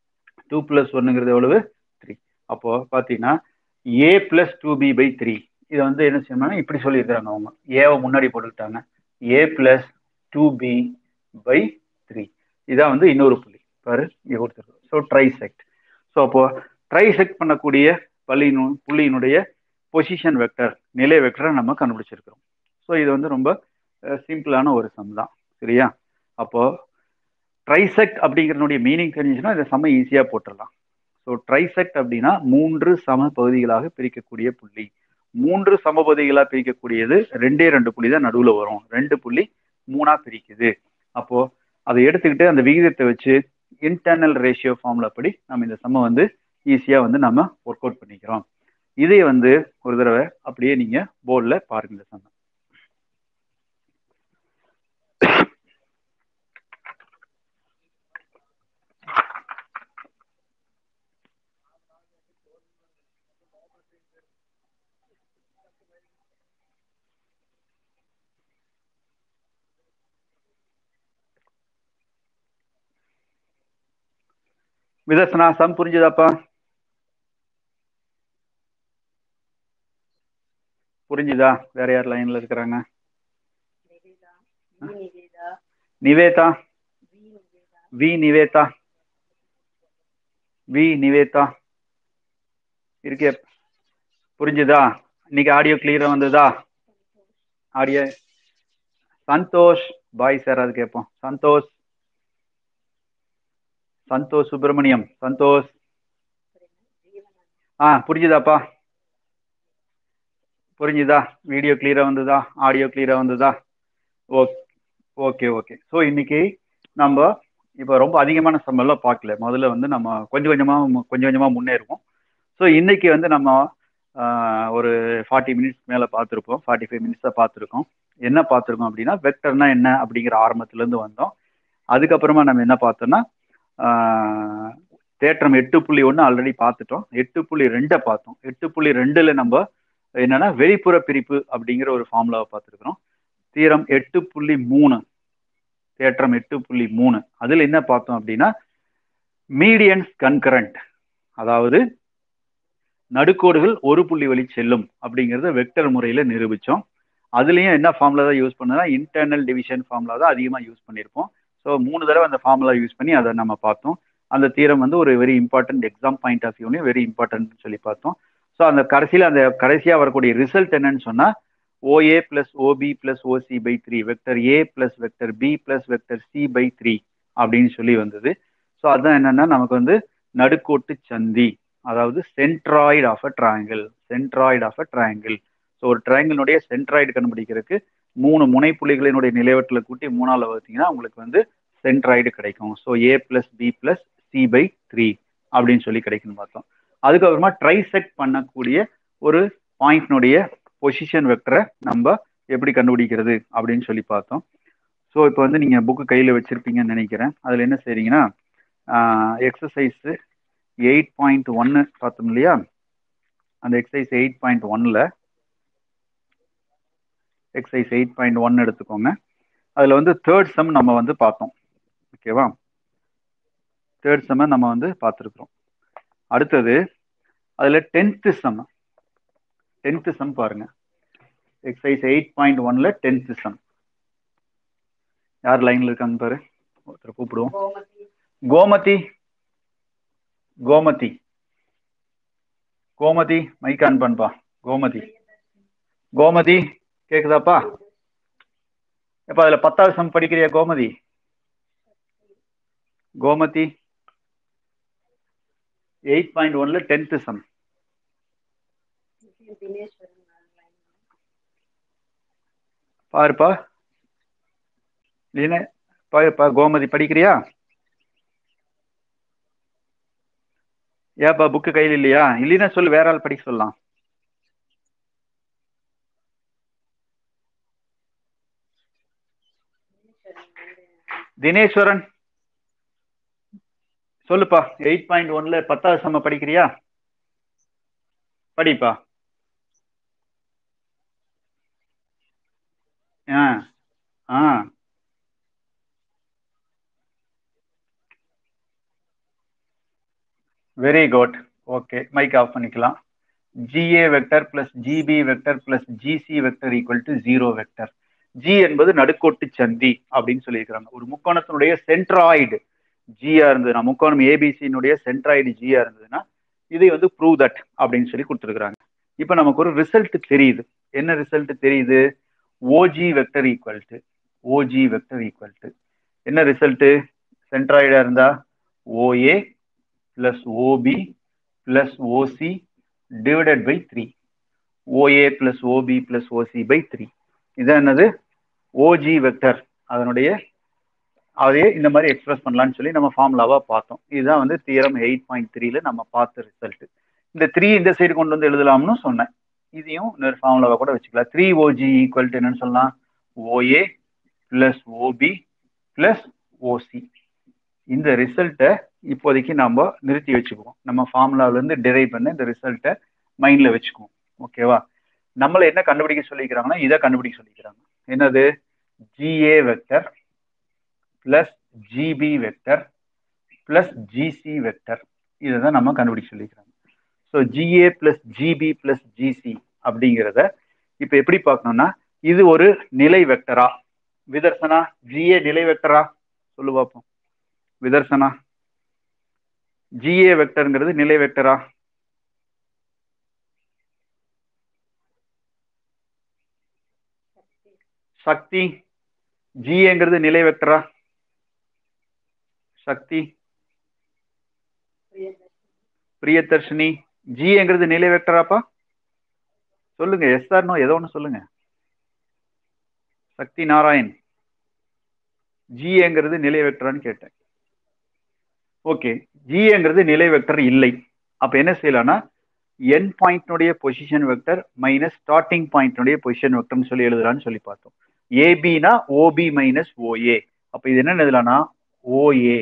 [SPEAKER 1] டூ பிளஸ் ஒன்னுங்கிறது எவ்வளவு three அப்போ பார்த்தீங்கன்னா A plus two B by three இதை வந்து என்ன செய்யணும்னா இப்படி சொல்லியிருக்கிறாங்க அவங்க ஏவை முன்னாடி போட்டுக்கிட்டாங்க A plus two B by three இதான் வந்து இன்னொரு புள்ளி பாரு இங்கே கொடுத்துருக்கோம் ஸோ ட்ரைசெக்ட் ஸோ அப்போ ட்ரைசெக்ட் பண்ணக்கூடிய பள்ளியினு புள்ளியினுடைய பொசிஷன் வெக்டர் நிலை வெக்டரை நம்ம கண்டுபிடிச்சிருக்கிறோம் ஸோ இது வந்து ரொம்ப சிம்பிளான ஒரு சம் தான் சரியா அப்போ ட்ரைசெக்ட் அப்படிங்கிறனுடைய மீனிங் தெரிஞ்சுச்சுன்னா இதை சம ஈஸியாக போட்டுடலாம் ஸோ ட்ரைசெக்ட் அப்படின்னா மூன்று சம பகுதிகளாக பிரிக்கக்கூடிய புள்ளி மூன்று சம பகுதிகளாக பிரிக்கக்கூடியது ரெண்டே ரெண்டு புள்ளி தான் நடுவில் வரும் ரெண்டு புள்ளி மூணா பிரிக்குது அப்போ அதை எடுத்துக்கிட்டு அந்த விகிதத்தை வச்சு இன்டர்னல் ரேஷியோ ஃபார்முலா படி நம்ம இந்த சம்ம வந்து ஈஸியாக வந்து நம்ம ஒர்க் அவுட் பண்ணிக்கிறோம் இதை வந்து ஒரு தடவை அப்படியே நீங்க போர்டில் பாருங்க இந்த சம்ம விதர்சனா சம் புரிஞ்சுதாப்பா புரிஞ்சுதா வேற யார் லைன்ல இருக்கிறாங்க நிவேதா வி நிவேதா வி நிவேதா இருக்கே புரிஞ்சுதா இன்னைக்கு ஆடியோ கிளியரா வந்ததா ஆடியோ சந்தோஷ் பாய் சார் அது கேட்போம் சந்தோஷ் சந்தோஷ் சுப்பிரமணியம் சந்தோஷ் ஆ புரிஞ்சுதாப்பா புரிஞ்சுதா வீடியோ கிளியரா வந்ததா ஆடியோ கிளியரா வந்ததா ஓகே ஓகே ஓகே ஸோ இன்னைக்கு நம்ம இப்போ ரொம்ப அதிகமான சம்பளம் பார்க்கல முதல்ல வந்து நம்ம கொஞ்சம் கொஞ்சமாக கொஞ்சம் கொஞ்சமாக முன்னேறுவோம் ஸோ இன்னைக்கு வந்து நம்ம ஒரு ஃபார்ட்டி மினிட்ஸ் மேலே பார்த்துருப்போம் ஃபார்ட்டி ஃபைவ் மினிட்ஸாக பார்த்துருக்கோம் என்ன பார்த்துருக்கோம் அப்படின்னா வெக்டர்னா என்ன அப்படிங்கிற ஆரம்பத்துலேருந்து வந்தோம் அதுக்கப்புறமா நம்ம என்ன பார்த்தோம்னா தேற்றம் எட்டு புள்ளி ஒன்று ஆல்ரெடி பார்த்துட்டோம் எட்டு புள்ளி ரெண்டை பார்த்தோம் எட்டு புள்ளி ரெண்டில் நம்ம என்னன்னா வெளிப்புற பிரிப்பு அப்படிங்கிற ஒரு ஃபார்முலாவை பார்த்துருக்குறோம் தீரம் எட்டு புள்ளி மூணு தேற்றம் எட்டு புள்ளி மூணு அதில் என்ன பார்த்தோம் அப்படின்னா மீடியன்ஸ் கன்கரண்ட் அதாவது நடுக்கோடுகள் ஒரு புள்ளி வழி செல்லும் அப்படிங்கிறத வெக்டர் முறையில் நிரூபித்தோம் அதுலேயும் என்ன ஃபார்முலா தான் யூஸ் பண்ணனா இன்டர்னல் டிவிஷன் ஃபார்முலா தான் அதிகமாக யூஸ் பண்ணியிருப்போம் ஸோ மூணு தடவை அந்த ஃபார்முலா யூஸ் பண்ணி அதை நம்ம பார்த்தோம் அந்த தீரம் வந்து ஒரு very important exam point of வியூலையும் வெரி இம்பார்ட்டன்ட்னு சொல்லி பார்த்தோம் ஸோ அந்த கடைசியில் அந்த கடைசியாக வரக்கூடிய ரிசல்ட் என்னன்னு சொன்னால் OA plus OB plus OC by three vector A plus vector B plus vector C by three அப்படின்னு சொல்லி வந்தது ஸோ அதுதான் என்னன்னா நமக்கு வந்து நடுக்கோட்டு சந்தி அதாவது centroid of a triangle centroid of a triangle so ஒரு ட்ராங்கிளுடைய சென்ட்ராய்டு கண்டுபிடிக்கிறதுக்கு மூணு முனைப்புள்ளிகளினுடைய நிலைவட்டில் கூட்டி மூணாவில் பார்த்தீங்கன்னா உங்களுக்கு வந்து சென்ட்ராய்டு கிடைக்கும் so A plus B plus C by three அப்படின்னு சொல்லி கிடைக்குன்னு பார்த்தோம் அதுக்கப்புறமா ட்ரைசெக்ட் பண்ணக்கூடிய ஒரு பாயிண்ட்னுடைய பொசிஷன் வெக்டரை நம்ம எப்படி கண்டுபிடிக்கிறது அப்படின்னு சொல்லி பார்த்தோம் ஸோ இப்போ வந்து நீங்கள் புக்கு கையில் வச்சுருப்பீங்கன்னு நினைக்கிறேன் அதில் என்ன செய்றீங்கன்னா எக்ஸசைஸு எயிட் பாயிண்ட் ஒன்று பார்த்தோம் இல்லையா அந்த எக்ஸசைஸ் எயிட் பாயிண்ட் ஒன்னில் எக்ஸசைஸ் எயிட் பாயிண்ட் ஒன் எடுத்துக்கோங்க அதில் வந்து தேர்ட் சம் நம்ம வந்து பார்த்தோம் ஓகேவா தேர்ட் செம்மை நம்ம வந்து பார்த்துருக்குறோம் அடுத்தது அதில் டென்த்து செம் டென்த்து சம் பாருங்க எக்ஸசைஸ் எயிட் பாயிண்ட் ஒன்ல டென்த்து சம் யார் லைன்ல இருக்காங்க பாரு ஒருத்தர் கூப்பிடுவோம் கோமதி கோமதி கோமதி மைக் ஆன் பண்ணுப்பா கோமதி கோமதி கேக்குதாப்பா எப்ப அதுல பத்தாவது சம் படிக்கிறியா கோமதி கோமதி எயிட் பாயிண்ட் ஒன்ல டென்த்து சம் பாருப்பா லீன பாருப்பா கோமதி படிக்கிறியா ஏப்பா புக்கு கையில் இல்லையா இல்லைன்னா சொல்லு வேற ஆள் படிக்க சொல்லலாம் தினேஸ்வரன் சொல்லுப்பா எயிட் பாயிண்ட் ஒன்ல பத்தாவது சம படிக்கிறியா படிப்பா ஆ ஆ very good okay mic off பண்ணிக்கலாம் GA vector plus GB vector plus GC vector equal to zero vector G என்பது நடுக்கோட்டு சந்தி அப்படின்னு சொல்லியிருக்கிறாங்க ஒரு முக்கோணத்தினுடைய சென்ட்ராய்டு ஜியா இருந்ததுன்னா முக்கோணம் ஏபிசியினுடைய சென்ட்ராய்டு ஜியா இருந்ததுன்னா இதை வந்து ப்ரூவ் தட் அப்படின்னு சொல்லி கொடுத்துருக்குறாங்க இப்போ நமக்கு ஒரு ரிசல்ட் தெரியுது என்ன ரிசல்ட் தெரியுது OG vector equal to OG vector equal to என்ன ரிசல்ட்டு சென்ட்ராய்டா இருந்தா OA plus OB plus OC divided by three OA plus OB plus OC by three இதான் என்னது ஓஜி வெக்டர் அதனுடைய அதையே இந்த மாதிரி எக்ஸ்பிரஸ் பண்ணலாம்னு சொல்லி நம்ம ஃபார்முலாவா பார்த்தோம் இதுதான் வந்து தியரம் எயிட் பாயிண்ட் த்ரீல நம்ம பார்த்த ரிசல்ட் இந்த த்ரீ இந்த சைடு கொண்டு வந்து எழுதலாம்னு சொன்னேன் இதையும் இன்னொரு ஃபார்முலாவா கூட வச்சுக்கலாம் த்ரீ ஓஜி ஈக்குவல் டு என்னன்னு சொல்லலாம் OA plus OB plus OC இந்த ரிசல்ட்டை இப்போதைக்கு நம்ம நிறுத்தி வச்சுக்குவோம் நம்ம ஃபார்முலாவிலேருந்து டிரைவ் பண்ண இந்த ரிசல்ட்டை மைண்டில் வச்சுக்குவோம் ஓகேவா நம்மளை என்ன கண்டுபிடிக்க சொல்லிக்கிறாங்கன்னா இதை கண்டுபிடிக்க சொல்லிக்கிறாங்க என்னது GA vector plus GB vector plus GC vector இதை தான் நம்ம கண்டுபிடிக்க சொல்லிக்கிறாங்க so GA plus GB plus GC அப்படிங்கிறத இப்போ எப்படி பார்க்கணும்னா இது ஒரு நிலை வெக்டரா விதர்சனா ஜிஏ நிலை வெக்டரா சொல்லு பார்ப்போம் விதர்சனா ஜிஏ வெக்டருங்கிறது நிலை வெக்டரா சக்தி ஜிஏங்கிறது நிலை வெக்டரா சக்தி பிரியதர்ஷினி ஜிஏங்கிறது நிலை வெக்டராப்பா சொல்லுங்க எஸ் ஆர் நோ ஏதோ ஒன்று சொல்லுங்க சக்தி நாராயண் ஜிஏங்கிறது நிலை வெக்டரான்னு கேட்டேன் ஓகே ஜிஏங்கிறது நிலை வெக்டர் இல்லை அப்ப என்ன செய்யலாம்னா என் பாயிண்ட்னுடைய பொசிஷன் வெக்டர் மைனஸ் ஸ்டார்டிங் பாயிண்ட்னுடைய பொசிஷன் வெக்டர்னு சொல்லி எழுதலாம்னு சொல்லி பார்த்தோம் ஏபினா ஓபி மைனஸ் ஓஏ அப்ப இது என்ன எழுதலாம்னா ஓஏ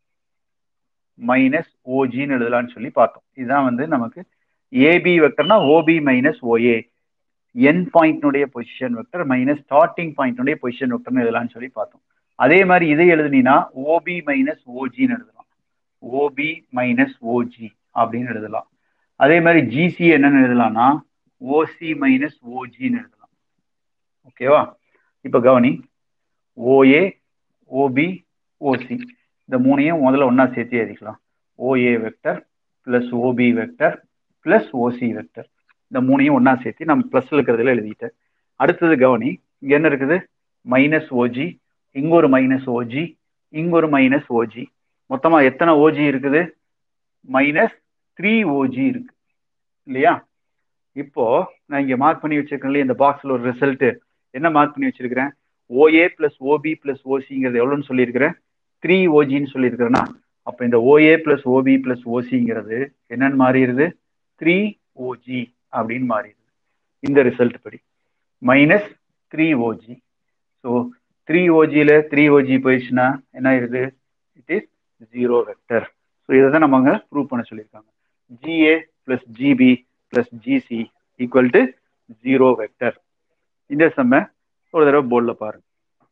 [SPEAKER 1] மைனஸ் ஓஜின்னு எழுதலாம்னு சொல்லி பார்த்தோம் இதுதான் வந்து நமக்கு ஏபி வெக்டர்னா ஓபி மைனஸ் ஓஏ என் பாயிண்ட்னுடைய பொசிஷன் வெக்டர் மைனஸ் ஸ்டார்டிங் பாயிண்ட்னுடைய பொசிஷன் வெக்டர்னு எழுதலாம்னு சொல்லி பார்த்தோம் அதே மாதிரி இதை எழுதுனீங்கன்னா ஓபி மைனஸ் ஓஜின்னு எழுதலாம் ஓபி மைனஸ் ஓஜி அப்படின்னு எழுதலாம் அதே மாதிரி ஜிசி என்னன்னு எழுதலாம்னா ஓசி மைனஸ் ஓஜின்னு எழுதலாம் ஓகேவா இப்போ கவனி ஓஏ ஓபி ஓசி இந்த மூணையும் முதல்ல ஒன்றா சேர்த்து எழுதிக்கலாம் OA vector plus OB vector plus OC vector இந்த மூணையும் ஒன்றா சேர்த்து நம்ம ப்ளஸ்ல இருக்கிறதுல எழுதிட்டேன் அடுத்தது கவனி இங்க என்ன இருக்குது மைனஸ் ஓஜி இங்க ஒரு மைனஸ் ஓஜி இங்க ஒரு மைனஸ் ஓஜி மொத்தமா எத்தனை ஓஜி இருக்குது மைனஸ் த்ரீ ஓஜி இருக்கு இல்லையா இப்போ நான் இங்க மார்க் பண்ணி வச்சிருக்கேன் இல்லையா இந்த பாக்ஸ்ல ஒரு ரிசல்ட் என்ன மார்க் பண்ணி வச்சிருக்கிறேன் ஓஏ பிளஸ் ஓபி பிளஸ் ஓசிங்கிறது எவ்வளோன்னு சொல்லியிருக்கிறேன் த்ரீ ஓஜின்னு சொல்லியிருக்கிறேன்னா அப்போ இந்த ஓஏ பிளஸ் ஓபி பிளஸ் ஓசிங்கிறது என்னன்னு மாறிடுது த்ரீ ஓஜி அப்படின்னு மாறிடுது இந்த ரிசல்ட் படி minus three OG so three ஓஜியில் த்ரீ ஓஜி போயிடுச்சுன்னா என்ன ஆயிருது it is zero vector so இதை தான் நம்ம அங்கே ப்ரூவ் பண்ண சொல்லியிருக்காங்க GA plus GB plus GC equal to zero vector இந்த செம்ம ஒரு தடவை போர்டில் பாருங்க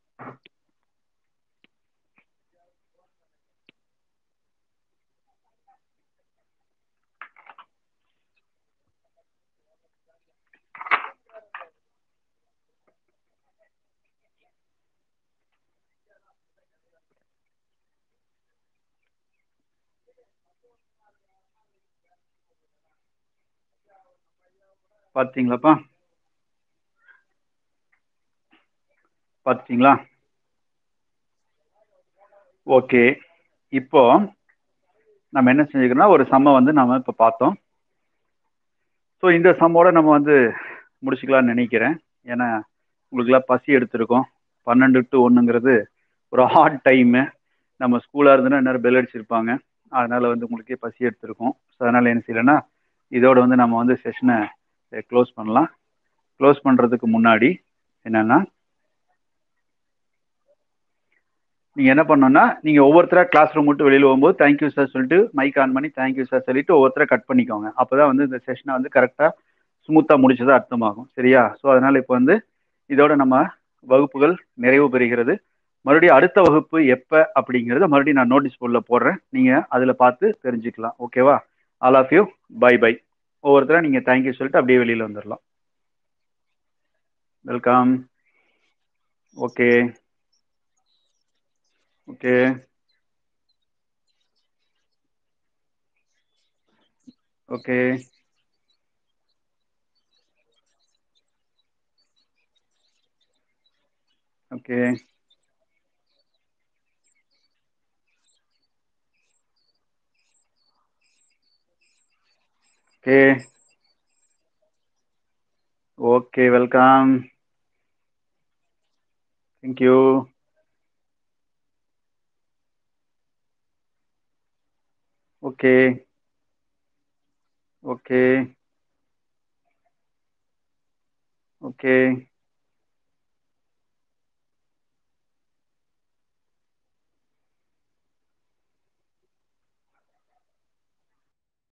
[SPEAKER 1] பார்த்தீங்களாப்பா பார்த்துட்டீங்களா ஓகே இப்போ நம்ம என்ன செஞ்சுக்கிறோம்னா ஒரு சம்மை வந்து நம்ம இப்போ பார்த்தோம் ஸோ இந்த சம்மோட நம்ம வந்து முடிச்சுக்கலாம்னு நினைக்கிறேன் ஏன்னா உங்களுக்குலாம் பசி எடுத்திருக்கோம் பன்னெண்டு டு ஒன்றுங்கிறது ஒரு ஹார்ட் டைமு நம்ம ஸ்கூலாக இருந்ததுன்னா நேரம் பெல் அடிச்சிருப்பாங்க அதனால் வந்து உங்களுக்கே பசி எடுத்திருக்கோம் ஸோ அதனால் என்ன செய்யலைன்னா இதோட வந்து நம்ம வந்து செஷனை க்ளோஸ் பண்ணலாம் க்ளோஸ் பண்ணுறதுக்கு முன்னாடி என்னென்னா நீங்கள் என்ன பண்ணணும்னா நீங்கள் ஒவ்வொருத்தராக கிளாஸ் ரூம் விட்டு வெளியில் போகும்போது தேங்க்யூ சார் சொல்லிட்டு மைக் ஆன் பண்ணி தேங்க்யூ சார் சொல்லிட்டு ஒவ்வொருத்தராக கட் பண்ணிக்கோங்க அப்போ தான் வந்து இந்த செஷனை வந்து கரெக்டாக ஸ்மூத்தாக முடிச்சதாக அர்த்தமாகும் சரியா ஸோ அதனால் இப்போ வந்து இதோட நம்ம வகுப்புகள் நிறைவு பெறுகிறது மறுபடியும் அடுத்த வகுப்பு எப்போ அப்படிங்கிறத மறுபடியும் நான் நோட்டீஸ் போர்டில் போடுறேன் நீங்கள் அதில் பார்த்து தெரிஞ்சுக்கலாம் ஓகேவா all of you bye bye ஒவ்வொருத்தராக நீங்கள் தேங்க்யூ சொல்லிட்டு அப்படியே வெளியில் வந்துடலாம் welcome okay okay okay okay okay okay welcome thank you okay okay okay